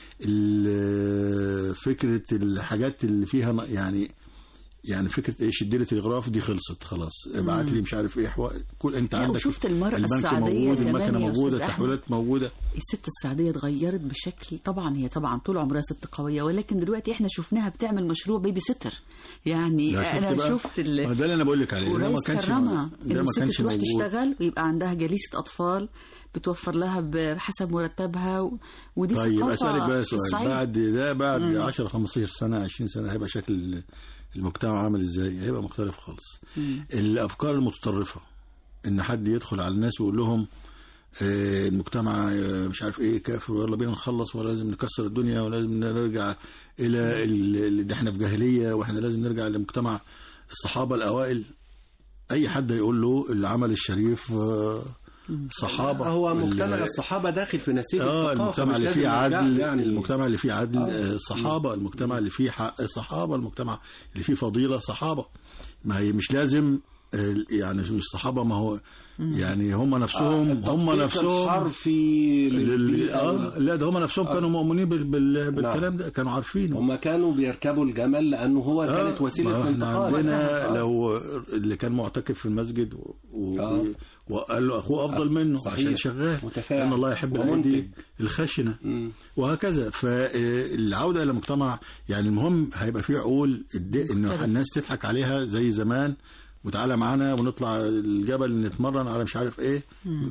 ال- فكره الحاجات اللي فيها ن- يعني يعني فكره ايه شديله الغراف دي خلصت خلاص ابعت لي مش عارف ايه حوا... كل انت لا، عندك وشفت المرأة البنك السعودية موجود كمان المكنه يا موجوده أستاذ أحمد. التحويلات موجوده الست السعودية اتغيرت بشكل طبعا هي طبعا طول عمرها ست قوية ولكن دلوقتي احنا شفناها بتعمل مشروع بيبي ستر يعني لا، شفت انا بقى؟ شفت ال... ما ده اللي انا بقول لك عليه ده ما ورئيس كانش كرمها ده ان ما الست كانش تروح موجود تشتغل ويبقى عندها جليسة اطفال بتوفر لها بحسب مرتبها و... ودي طيب ثقافة اسالك بقى في سؤال الصعيد. بعد ده بعد 10 15 سنه 20 سنه هيبقى شكل المجتمع عامل ازاي هيبقى مختلف خالص الافكار المتطرفه ان حد يدخل على الناس ويقول لهم آه، المجتمع آه، مش عارف ايه كافر ويلا بينا نخلص ولازم نكسر الدنيا ولازم نرجع الى ال- ال- ده احنا في جاهليه واحنا لازم نرجع لمجتمع الصحابه الاوائل اي حد يقول له العمل الشريف آه، صحابه هو مجتمع ال- الصحابه داخل في نسيج اه الثقافة، المجتمع مش اللي لازم فيه نرجع عدل يعني المجتمع اللي فيه عدل آه. آه. صحابه المجتمع اللي فيه حق صحابه المجتمع اللي فيه فضيله صحابه ما هي مش لازم آه، يعني مش صحابه ما هو يعني هم نفسهم هم التطبيق نفسهم الحرفي لل- للبيئة اه لا ده هم نفسهم كانوا مؤمنين بال... بال... بالكلام ده كانوا عارفين هم كانوا بيركبوا الجمل لانه هو آه، كانت وسيله ما احنا الانتقال عندنا آه. لو اللي كان معتكف في المسجد و... و... آه. وقال له اخوه افضل منه صحيح. عشان شغال متفاعل. ان الله يحب ومنتج. الايدي الخشنه مم. وهكذا فالعوده الى مجتمع يعني المهم هيبقى فيه عقول الد- ان الناس تضحك عليها زي زمان وتعالى معانا ونطلع الجبل نتمرن على مش عارف ايه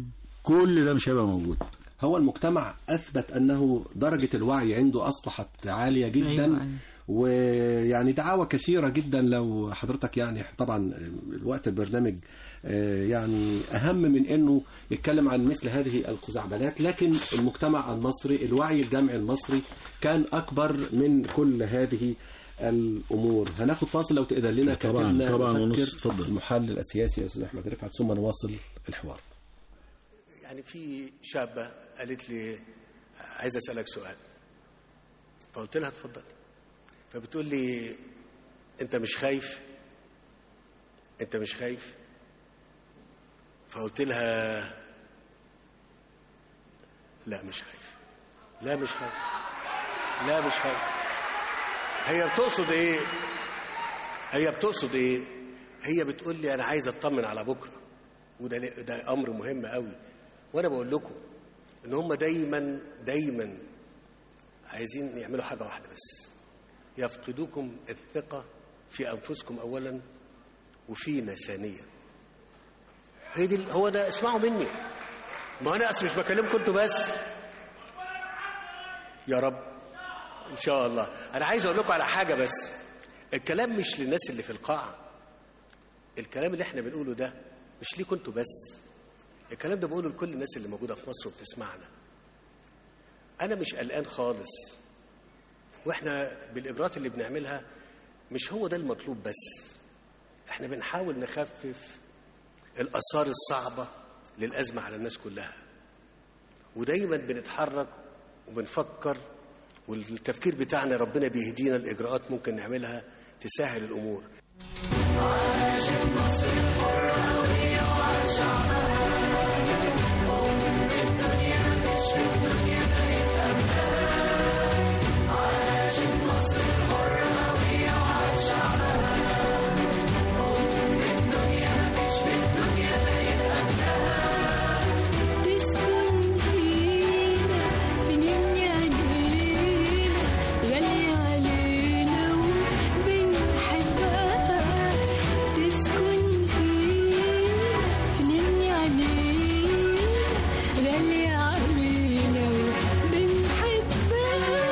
كل ده مش هيبقى موجود هو المجتمع اثبت انه درجه الوعي عنده اصبحت عاليه جدا أيوة، أيوة. ويعني دعاوى كثيره جدا لو حضرتك يعني طبعا الوقت البرنامج آه، يعني اهم من انه يتكلم عن مثل هذه الخزعبلات لكن المجتمع المصري الوعي الجمعي المصري كان اكبر من كل هذه الامور هناخد فاصل لو تقدر لنا طبعاً، كاتبنا طبعاً، مفكر ونص، اتفضل. المحلل السياسي يا استاذ احمد رفعت ثم نواصل الحوار يعني في شابة قالت لي عايز أسألك سؤال فقلت لها اتفضل فبتقول لي أنت مش خايف أنت مش خايف فقلت لها لا مش خايف لا مش خايف لا مش خايف هي بتقصد ايه هي بتقصد ايه هي بتقول لي انا عايز اطمن على بكره وده ده امر مهم قوي وانا بقول لكم ان هم دايما دايما عايزين يعملوا حاجه واحده بس يفقدوكم الثقه في انفسكم اولا وفينا ثانيا هي دي هو ده اسمعوا مني ما انا اصل مش بكلمكم انتوا بس يا رب ان شاء الله انا عايز اقول لكم على حاجه بس الكلام مش للناس اللي في القاعه الكلام اللي احنا بنقوله ده مش ليكم انتوا بس الكلام ده بقوله لكل الناس اللي موجوده في مصر وبتسمعنا انا مش قلقان خالص واحنا بالاجراءات اللي بنعملها مش هو ده المطلوب بس احنا بنحاول نخفف الاثار الصعبه للازمه على الناس كلها ودايما بنتحرك وبنفكر والتفكير بتاعنا ربنا بيهدينا الاجراءات ممكن نعملها تسهل الامور تسكن فينا في نمي علينا غالية علينا وبنحبها تسكن فينا في نمي علينا غالية علينا وبنحبها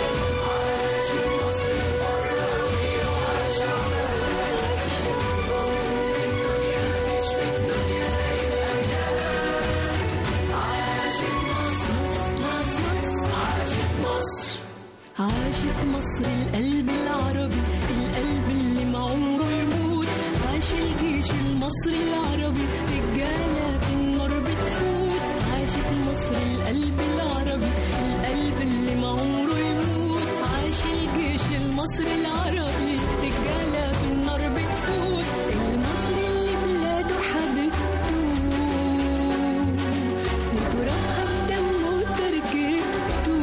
عاشق مصر القلب العربي القلب اللي ما عمره يموت عاش الجيش المصري العربي رجالة في النار بتفوت عاشق مصر القلب العربي القلب اللي ما عمره يموت عاش الجيش المصري العربي رجالة في النار بتفوت المصري اللي بلاده حبيبته وترابها بدمه وتركبته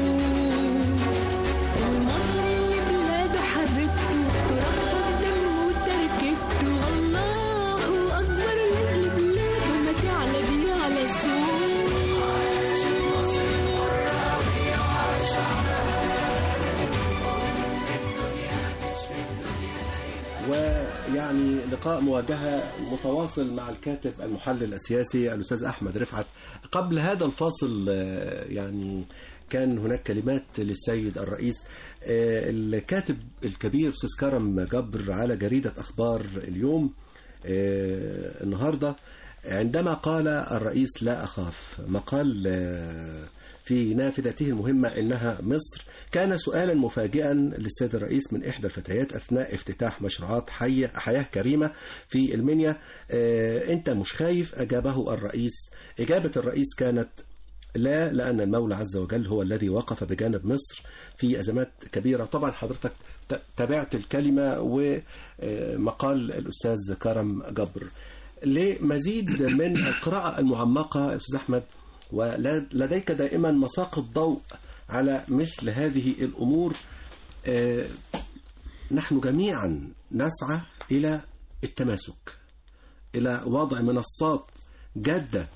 المصري اللي بلاده حبيبته ترابها بدمه وتركبته الله اكبر اللي بلاده ما تعلى بيه على سوق ويعني لقاء مواجهة متواصل مع الكاتب المحلل السياسي الأستاذ أحمد رفعت قبل هذا الفاصل آه، يعني كان هناك كلمات للسيد الرئيس آه، الكاتب الكبير أستاذ كرم جبر على جريدة أخبار اليوم آه، النهاردة عندما قال الرئيس لا أخاف مقال آه، في نافذته المهمة إنها مصر كان سؤالا مفاجئا للسيد الرئيس من إحدى الفتيات أثناء افتتاح مشروعات حي حياة كريمة في المنيا آه، أنت مش خايف أجابه الرئيس إجابة الرئيس كانت لا لأن المولى عز وجل هو الذي وقف بجانب مصر في أزمات كبيرة طبعا حضرتك ت- تابعت الكلمة ومقال الأستاذ كرم جبر لمزيد من القراءة المعمقة يا أستاذ أحمد ولديك دائما مساق الضوء على مثل هذه الأمور آه، نحن جميعا نسعى إلى التماسك إلى وضع منصات جادة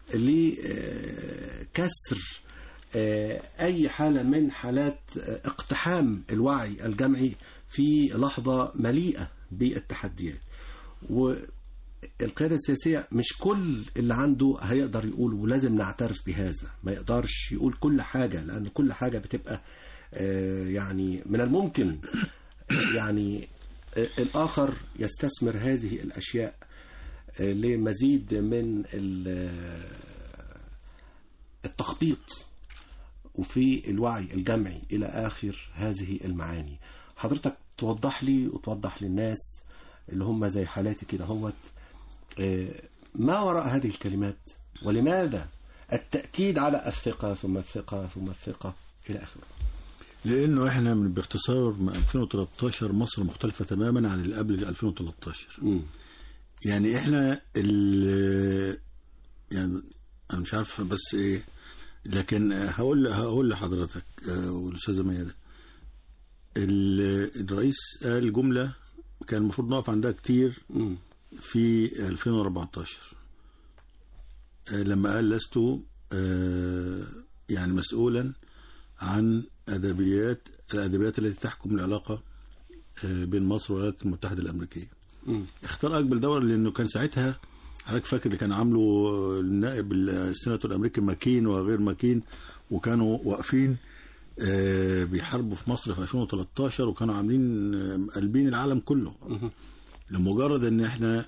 لكسر أي حالة من حالات آه، اقتحام الوعي الجمعي في لحظة مليئة بالتحديات والقيادة السياسية مش كل اللي عنده هيقدر يقول ولازم نعترف بهذا ما يقدرش يقول كل حاجة لأن كل حاجة بتبقى آه، يعني من الممكن يعني آه، الآخر يستثمر هذه الأشياء آه، لمزيد من ال- التخطيط وفي الوعي الجمعي إلى آخر هذه المعاني حضرتك توضح لي وتوضح للناس اللي هم زي حالاتي كده هوت آه، ما وراء هذه الكلمات ولماذا التأكيد على الثقة ثم الثقة ثم الثقة إلى آخره لانه احنا من باختصار من 2013 مصر مختلفه تماما عن اللي قبل 2013 مم. يعني احنا ال يعني انا مش عارف بس ايه لكن هقول هقول لحضرتك آه، والاستاذه ميادة ال- الرئيس قال جملة كان المفروض نقف عندها كتير مم. في 2014 آه، لما قال لست آه، يعني مسؤولا عن ادبيات الادبيات التي تحكم العلاقه آه، بين مصر والولايات المتحده الامريكيه. مم. اختار اقبل دوله لانه كان ساعتها حضرتك فاكر اللي كان عامله النائب السيناتور الامريكي ماكين وغير ماكين وكانوا واقفين آه، بيحاربوا في مصر في 2013 وكانوا عاملين آه، قلبين العالم كله لمجرد ان احنا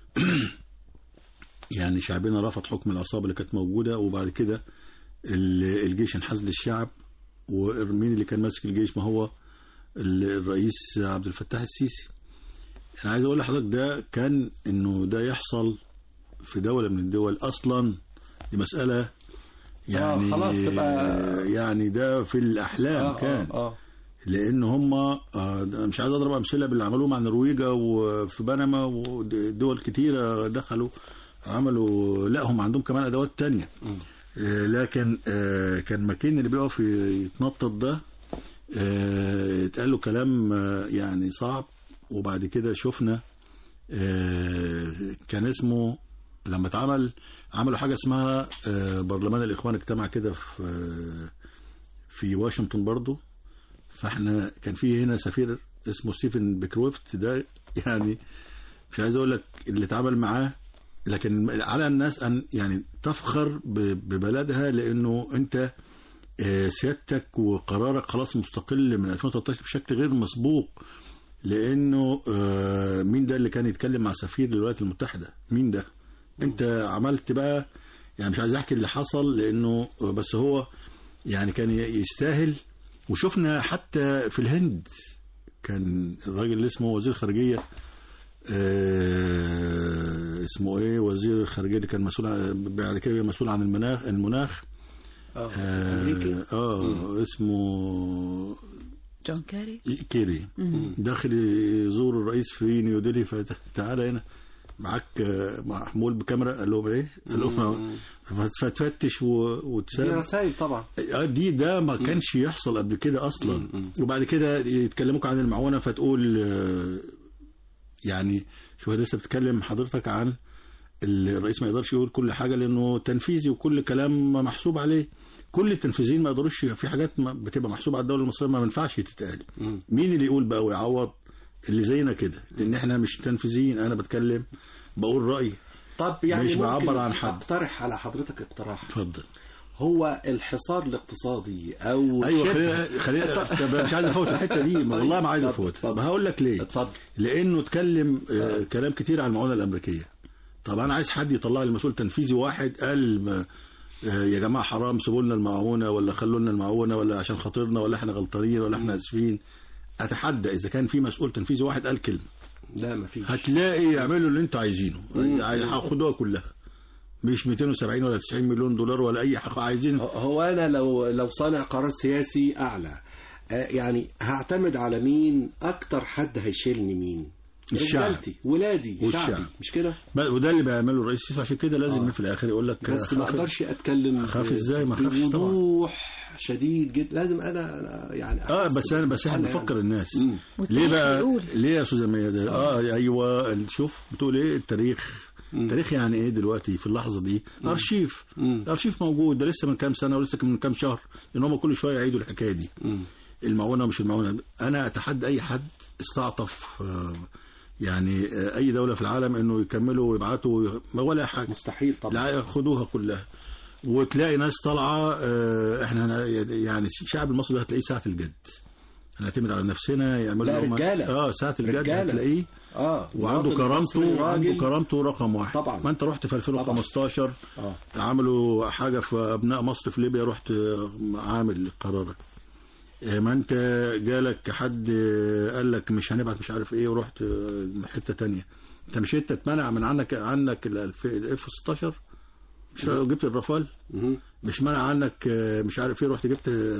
يعني شعبنا رفض حكم العصابه اللي كانت موجوده وبعد كده ال- الجيش انحاز للشعب ومين اللي كان ماسك الجيش ما هو ال- الرئيس عبد الفتاح السيسي انا عايز اقول لحضرتك ده كان انه ده يحصل في دوله من الدول اصلا دي مساله يعني خلاص تبقى- يعني ده في الاحلام آه، كان آه، آه. لان هم آه، مش عايز اضرب امثله باللي عملوه مع نرويجا وفي بنما ودول كتيره دخلوا عملوا لا هم عندهم كمان ادوات تانية آه، لكن آه، كان ماكين اللي بيقف يتنطط ده آه، اتقال له كلام آه، يعني صعب وبعد كده شفنا آه، كان اسمه لما اتعمل عملوا حاجه اسمها آه، برلمان الاخوان اجتمع كده في آه، في واشنطن برضو فاحنا كان في هنا سفير اسمه ستيفن بيكروفت ده يعني مش عايز اقول لك اللي اتعامل معاه لكن على الناس ان يعني تفخر ب- ببلدها لانه انت آه، سيادتك وقرارك خلاص مستقل من 2013 بشكل غير مسبوق لانه آه، مين ده اللي كان يتكلم مع سفير الولايات المتحده مين ده انت عملت بقى يعني مش عايز احكي اللي حصل لانه بس هو يعني كان يستاهل وشفنا حتى في الهند كان الراجل اللي اسمه وزير خارجيه آه اسمه ايه وزير الخارجيه اللي كان مسؤول عن- بعد كده مسؤول عن المناخ المناخ آه. آه, أمريكي. اه اسمه جون كاري كيري داخل يزور الرئيس في نيودلهي فتعالى هنا معاك آه، محمول بكاميرا قال لهم ايه؟ قال لهم فتفتش و- دي وتساب رسائل طبعا آه، دي ده ما كانش يحصل قبل كده اصلا وبعد كده يتكلموك عن المعونه فتقول آه، يعني شوف لسه بتتكلم حضرتك عن الرئيس ما يقدرش يقول كل حاجه لانه تنفيذي وكل كلام محسوب عليه كل التنفيذيين ما يقدروش في حاجات ما بتبقى محسوبه على الدوله المصريه ما ينفعش تتقال مين اللي يقول بقى ويعوض اللي زينا كده لان احنا مش تنفيذيين انا بتكلم بقول رايي طب يعني مش ممكن بعبر عن حد. اقترح على حضرتك اقتراح اتفضل هو الحصار الاقتصادي او ايوه شبه- خلينا خلينا طب مش عايز افوت الحته دي ما والله ما عايز اتفضل، افوت اتفضل. طب هقول لك ليه اتفضل لانه اتكلم آه، كلام كتير عن المعونه الامريكيه طب انا عايز حد يطلع لي مسؤول تنفيذي واحد قال ما- آه، يا جماعه حرام سيبوا لنا المعونه ولا خلوا لنا المعونه ولا عشان خاطرنا ولا احنا غلطانين ولا احنا اسفين اتحدى اذا كان في مسؤول تنفيذي واحد قال كلمه لا ما فيش هتلاقي يعملوا اللي انتوا عايزينه هياخدوها كلها مش 270 ولا 90 مليون دولار ولا اي حاجه عايزين هو انا لو لو صانع قرار سياسي اعلى آه، يعني هعتمد على مين اكتر حد هيشيلني مين الشعب. رجالتي ولادي والشعب. شعبي مش كده ما- وده اللي بيعمله الرئيس السيسي عشان كده لازم آه. في الاخر يقول لك بس ما خاف- اقدرش اتكلم أخاف ب- إزاي؟ ما أخافش طبعاً. بوضوح شديد جدا لازم انا أنا يعني اه أحس بس انا بس احنا بالحالة بنفكر الناس مم. ليه والتاريخ بقى بيقول. ليه يا استاذ ميادة اه ايوه شوف بتقول ايه التاريخ التاريخ يعني ايه دلوقتي في اللحظه دي ارشيف مم. الارشيف موجود ده لسه من كام سنه ولسه من كام شهر لان هم كل شويه يعيدوا الحكايه دي مم. المعونه مش المعونه انا اتحدى اي حد استعطف آه، يعني آه، اي دوله في العالم انه يكملوا ويبعتوا ما ولا حاجه مستحيل طبعا لا ياخدوها كلها وتلاقي ناس طالعه آه، احنا يعني الشعب المصري ده هتلاقيه ساعه الجد هنعتمد على نفسنا يعملوا لا، هم- رجالة. اه ساعه الجد رجالة. هتلاقيه اه وعنده المواطن كرامته المصري وعنده راجل. كرامته رقم واحد طبعاً. ما انت رحت في 2015 اه عملوا حاجه في ابناء مصر في ليبيا رحت آه، عامل قرارك آه، ما انت جالك حد آه، قال لك مش هنبعت مش عارف ايه ورحت آه، حته تانية انت مش انت اتمنع من عنك عنك الاف 16 مش جبت الرافال مهم. مش منع عنك آه، مش عارف ايه رحت جبت آه،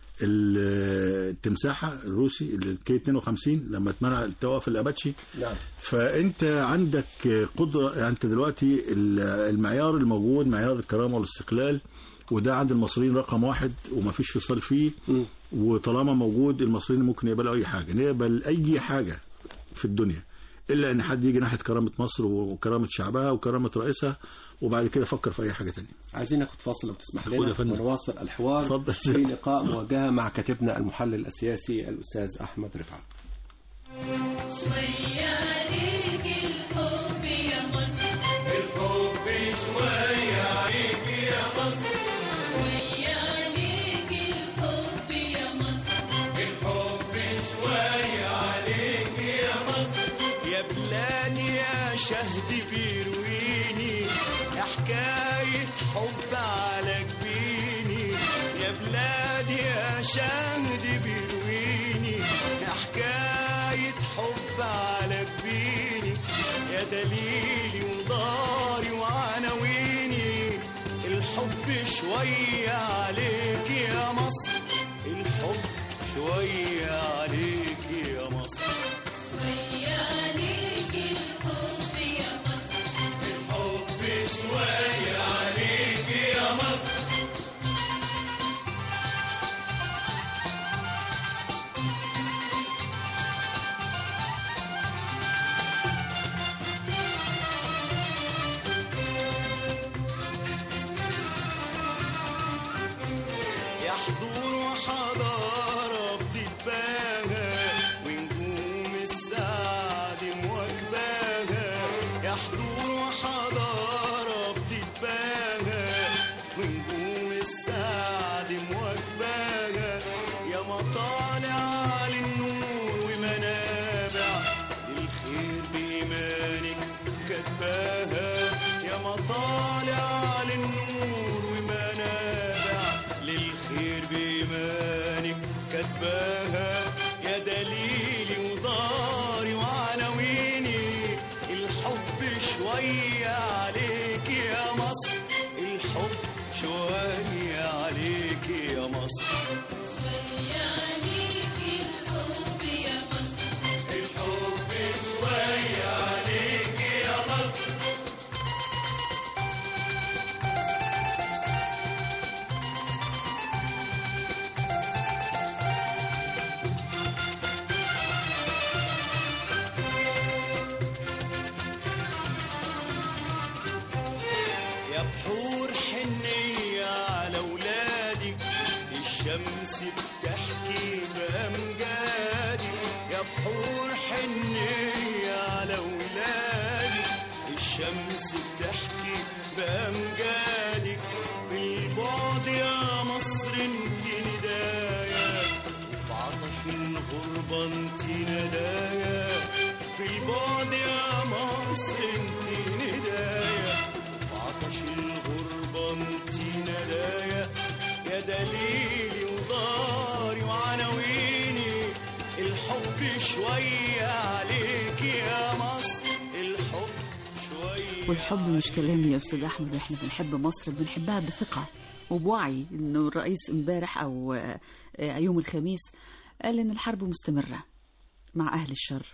ال- آه، التمساحه الروسي الكي 52 لما اتمنع التوقف الاباتشي نعم فانت عندك قدره يعني انت دلوقتي ال- المعيار الموجود معيار الكرامه والاستقلال وده عند المصريين رقم واحد وما فيش فصال فيه وطالما موجود المصريين ممكن يقبلوا اي حاجه نقبل اي حاجه في الدنيا الا ان حد يجي ناحيه كرامه مصر وكرامه شعبها وكرامه رئيسها وبعد كده فكر في اي حاجه تانية عايزين ناخد فاصل لو تسمح خد يا لنا فندم. ونواصل الحوار اتفضل. في لقاء موجهة مع كاتبنا المحلل السياسي الأستاذ أحمد رفعت شوية عليك الحب يا مصر شوية عليك الحب يا مصر يا بلادي يا شهد بيرويني يا حكاية حب على جبيني يا بلادي يا شهد بيرويني يا حكاية حب على جبيني يا دليلي وداري وعناويني الحب شوية عليك يا مصر الحب شوية عليك يا مصر شوية عليك الحب يا مصر يا حضور وحضارة بتتباهى ونجوم السعد مواكباها يا حضور وحضارة بتتباهى ونجوم السعد مواكباها يا مطالع للنور ومنابع للخير بإيمانك كتباها يا مطالع للنور ومنابع للخير بإيمانك كتباها يا دليلي وداري وعناويني الحب شوية عليك يا مصر الحب شوية عليك يا مصر شوية عليك الحب يا مصر يا بحور حنية على ولادي الشمس بتحكي بأمجادي يا بحور حنية على ولادي الشمس بتحكي بأمجادي في البعد يا مصر انت ندايا وفي عطش الغربة انت ندايا في البعد يا مصر انت ندايا وفي عطش الغربة انت ندايا يا دليلي وداري وعناويني الحب شوية عليك يا مصر الحب شوية والحب مش كلام يا استاذ احمد احنا بنحب مصر بنحبها بثقه وبوعي انه الرئيس امبارح او آه، آه، يوم الخميس قال ان الحرب مستمره مع اهل الشر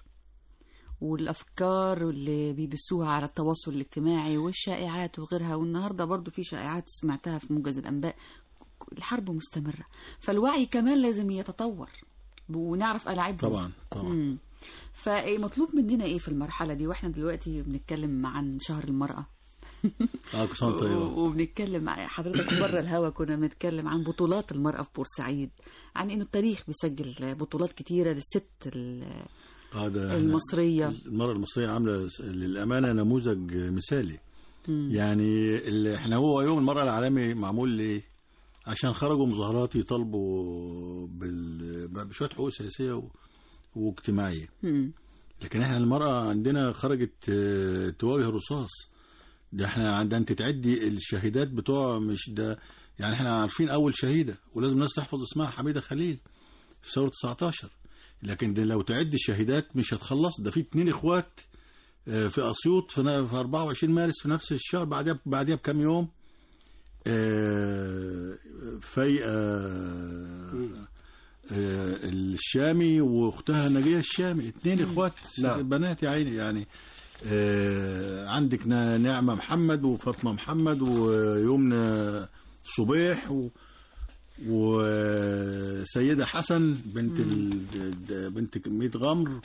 والافكار اللي بيبثوها على التواصل الاجتماعي والشائعات وغيرها والنهارده برضو في شائعات سمعتها في موجز الانباء الحرب مستمره فالوعي كمان لازم يتطور ونعرف ألاعبهم طبعا طبعا مم. فمطلوب مننا ايه في المرحله دي واحنا دلوقتي بنتكلم عن شهر المراه اه كل سنه وأنت طيبه و- وبنتكلم مع حضرتك بره الهوا كنا بنتكلم عن بطولات المرأة في بورسعيد عن انه التاريخ بيسجل بطولات كتيرة للست ال- اه ده المصرية المرأة المصرية عاملة س- للأمانة نموذج مثالي يعني ال- احنا هو يوم المرأة العالمي معمول ليه؟ عشان خرجوا مظاهرات يطالبوا بال- بشوية حقوق سياسية و- واجتماعية مم. لكن احنا المرأة عندنا خرجت آه، تواجه الرصاص ده احنا عندنا انت تعدي الشهيدات بتوع مش ده يعني احنا عارفين اول شهيدة ولازم الناس تحفظ اسمها حميدة خليل في ثورة 19 لكن ده لو تعد الشهيدات مش هتخلص ده في اتنين اخوات آه، في اسيوط في ن- في 24 مارس في نفس الشهر بعدها بعدها بكام يوم آه، فايقه آه، الشامي واختها نجيه الشامي اتنين اخوات نعم. بنات يا عيني يعني آه، عندك نا- نعمه محمد وفاطمه محمد ويمنى صبيح و وسيدة حسن بنت ال... بنت كمية غمر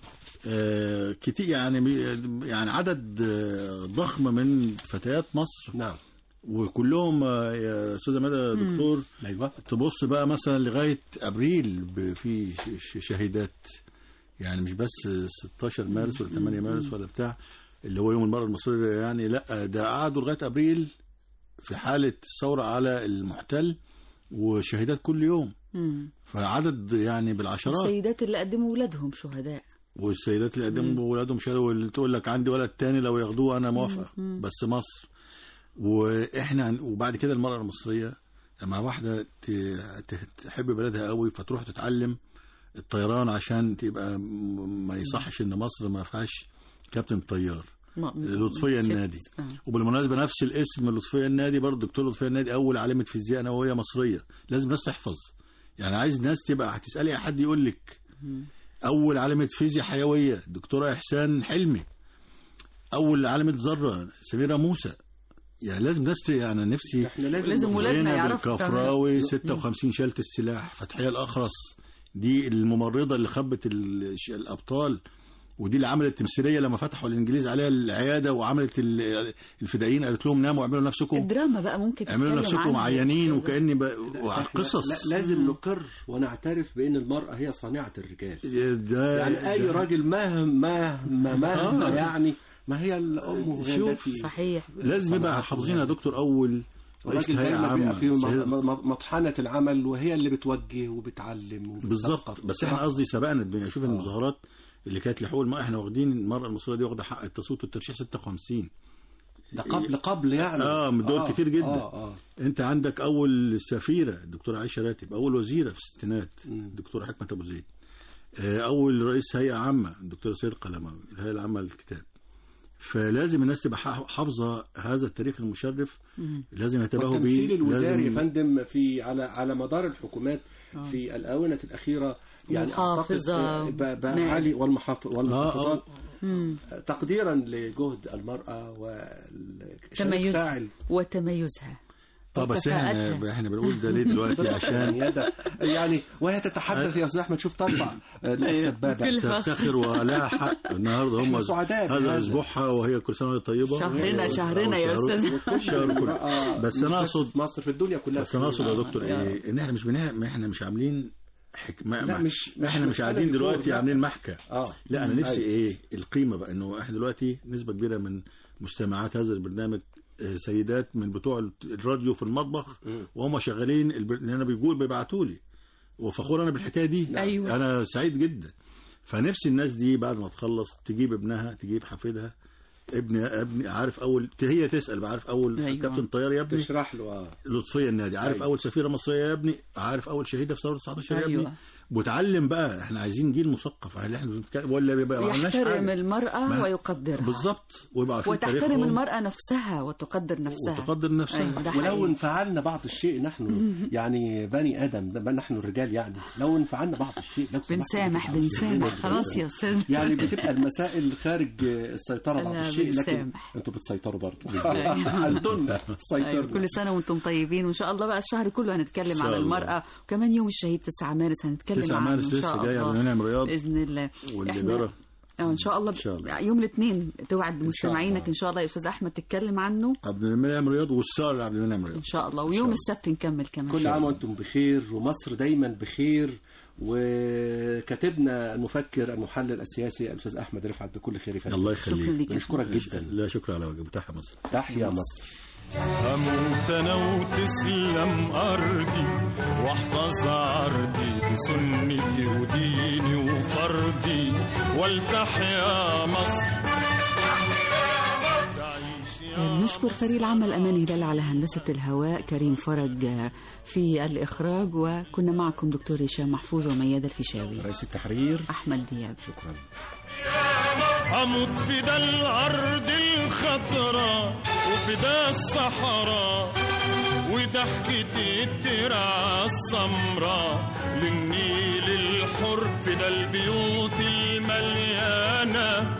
آه، كتير يعني يعني عدد آه، ضخم من فتيات مصر نعم وكلهم آه، يا استاذه مدى دكتور ايوه تبص بقى مثلا لغايه ابريل ب- في ش- ش- شهيدات يعني مش بس 16 مارس ولا 8 مارس ولا بتاع اللي هو يوم المراه المصريه يعني لا ده قعدوا لغايه ابريل في حاله الثوره على المحتل وشهيدات كل يوم مم. فعدد يعني بالعشرات السيدات اللي قدموا ولادهم شهداء والسيدات اللي قدموا ولادهم شهاده واللي تقول لك عندي ولد تاني لو ياخدوه انا موافقه بس مصر واحنا وبعد كده المراه المصريه لما واحده ت- ت- تحب بلدها قوي فتروح تتعلم الطيران عشان تبقى م- ما يصحش ان مصر ما فيهاش كابتن طيار ما- لطفيه ست. النادي آه. وبالمناسبه نفس الاسم لطفيه النادي برضه دكتور لطفيه النادي اول عالمه فيزياء نوويه مصريه لازم الناس تحفظ يعني عايز ناس تبقى هتسالي حد يقول لك اول عالمه فيزياء حيويه دكتوره احسان حلمي اول عالمه ذره سميره موسى يعني لازم ناس ت- يعني نفسي احنا لازم لازم ولادنا زينب يعرفوا الكفراوي 56 شالة السلاح فتحية الأخرس دي الممرضة اللي خبت ال- ش- الأبطال ودي اللي عملت تمثيلية لما فتحوا الإنجليز عليها العيادة وعملت ال- الفدائيين قالت لهم ناموا اعملوا نفسكم الدراما بقى ممكن اعملوا تتكلم نفسكم عنها. عيانين وكأني ب... إحنا قصص لا- لازم نقر ونعترف بان المراه هي صانعه الرجال ده يعني اي ده- راجل مهما مهما مهما آه. يعني ما هي الام وهي شوف، التي صحيح لازم نبقى حافظين يا دكتور أول رئيس الراجل هيئة دايما بيبقى عامة في سيدة- م- م- مطحنه العمل وهي اللي بتوجه وبتعلم وبتثقف. بالظبط بس احنا قصدي سبقنا الدنيا شوف آه. المظاهرات اللي كانت لحقوق المرأة احنا واخدين المرأة المصرية دي واخدة حق التصويت والترشيح 56 ده قبل قبل يعني اه من دول كتير جدا اه اه انت عندك اول سفيره الدكتوره عائشه راتب اول وزيره في الستينات مم. الدكتوره حكمه ابو زيد آه، اول رئيس هيئه عامه الدكتوره سير قلماوي الهيئه العامه للكتاب فلازم الناس تبقى ح- حافظه هذا التاريخ المشرف لازم يتباهوا بيه والتمثيل الوزاري يا لازم- فندم في على على مدار الحكومات في الاونه الاخيره يعني محافظة، أعتقد ب- ب- نائب. عالي والمحافظ اه والمحافظات اه مم. تقديرا لجهد المراه والشريك تميز فاعل وتميزها اه بس احنا وكفاءتها. احنا بنقول ده ليه دلوقتي عشان يعني ده يعني وهي تتحدث يا استاذ احمد شوف ترفع آه، السبابه كل فخر. تفتخر ولها حق النهارده هم إحنا سعداء هذا بهذا. اسبوعها وهي كل سنه وهي طيبه شهرنا- شهرنا يا شهر- أستاذ. شهر كله امرأة بس مش انا اقصد في مصر في الدنيا كلها بس انا اقصد يا دكتور آه. ايه ان احنا مش بنع... ما احنا مش عاملين حكمة لا، مش- مش احنا مش مسألة قاعدين ديكور، دلوقتي لا. عاملين محكة اه لا انا نفسي أيوة. ايه القيمة بقى انه احنا دلوقتي نسبة كبيرة من مستمعات هذا البرنامج آه، سيدات من بتوع الراديو في المطبخ مم. وهم شغالين البر... لان انا بيقول بيبعتوا لي وفخور انا بالحكايه دي أيوة. انا سعيد جدا فنفسي الناس دي بعد ما تخلص تجيب ابنها تجيب حفيدها ابن ابني عارف اول هي تسال بقى عارف اول أيوة. كابتن طيار يا ابني تشرح له اه لطفيه النادي عارف أيوة. اول سفيره مصريه يا ابني عارف اول شهيده في ثوره 19 يا ابني أيوة. وتعلم بقى احنا عايزين جيل مثقف هل احنا بنتكلم ولا بيبقى ما عملناش يحترم حاجه المرأة ما- ويقدرها بالظبط ويبقى عارفين وتحترم تاريخهم المرأة نفسها وتقدر نفسها وتقدر نفسها أيوة، ده ولو حقيقي. انفعلنا بعض الشيء نحن يعني بني ادم ده نحن الرجال يعني لو انفعلنا بعض الشيء لو سمحت بنسامح بتبقى بنسامح شغلنا خلاص يا أستاذ يعني بتبقى المسائل خارج السيطره بعض لا، الشيء لكن بنسامح. انتوا بتسيطروا برضه أيوة. انتم أيوة تسيطروا كل سنة وانتم طيبين وإن شاء الله بقى الشهر كله هنتكلم شاء على الله. المرأة وكمان يوم الشهيد 9 مارس هنتكلم 9 عنه مارس إن شاء لسه جاي الله عبد المنعم رياض بإذن الله واللي إحنا- جرى اه ان شاء الله, إن شاء الله. يوم الاثنين توعد شاء مستمعينك الله. ان شاء الله يا استاذ احمد تتكلم عنه عبد المنعم رياض والسار عبد المنعم رياض ان شاء الله ويوم السبت نكمل كمان كل عام وانتم بخير ومصر دايما بخير وكاتبنا المفكر المحلل السياسي الاستاذ احمد رفعت بكل خير يا فندم. الله شكرا يخليك لك يا بنشكرك فندم. جدا لا شكر على واجب تحيا مصر تحيا مصر هموت انا وتسلم ارضي واحفظ عرضي بسنتي وديني وفرضي ولتحيا مصر تعيش يا نشكر فريق العمل أمان هلال على هندسة الهواء كريم فرج في الإخراج وكنا معكم دكتور هشام محفوظ وميادة الفيشاوي رئيس التحرير أحمد دياب شكرا هموت في ده الأرض الخضراء وفي ده الصحراء وضحكة الترعة السمراء للنيل الحر في ده البيوت المليانة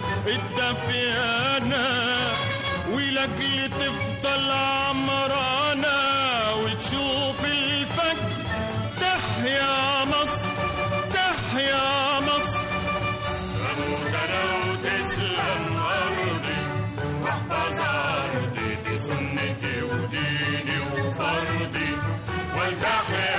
الدفيانة ولأجل تفضل عمرانة تحيا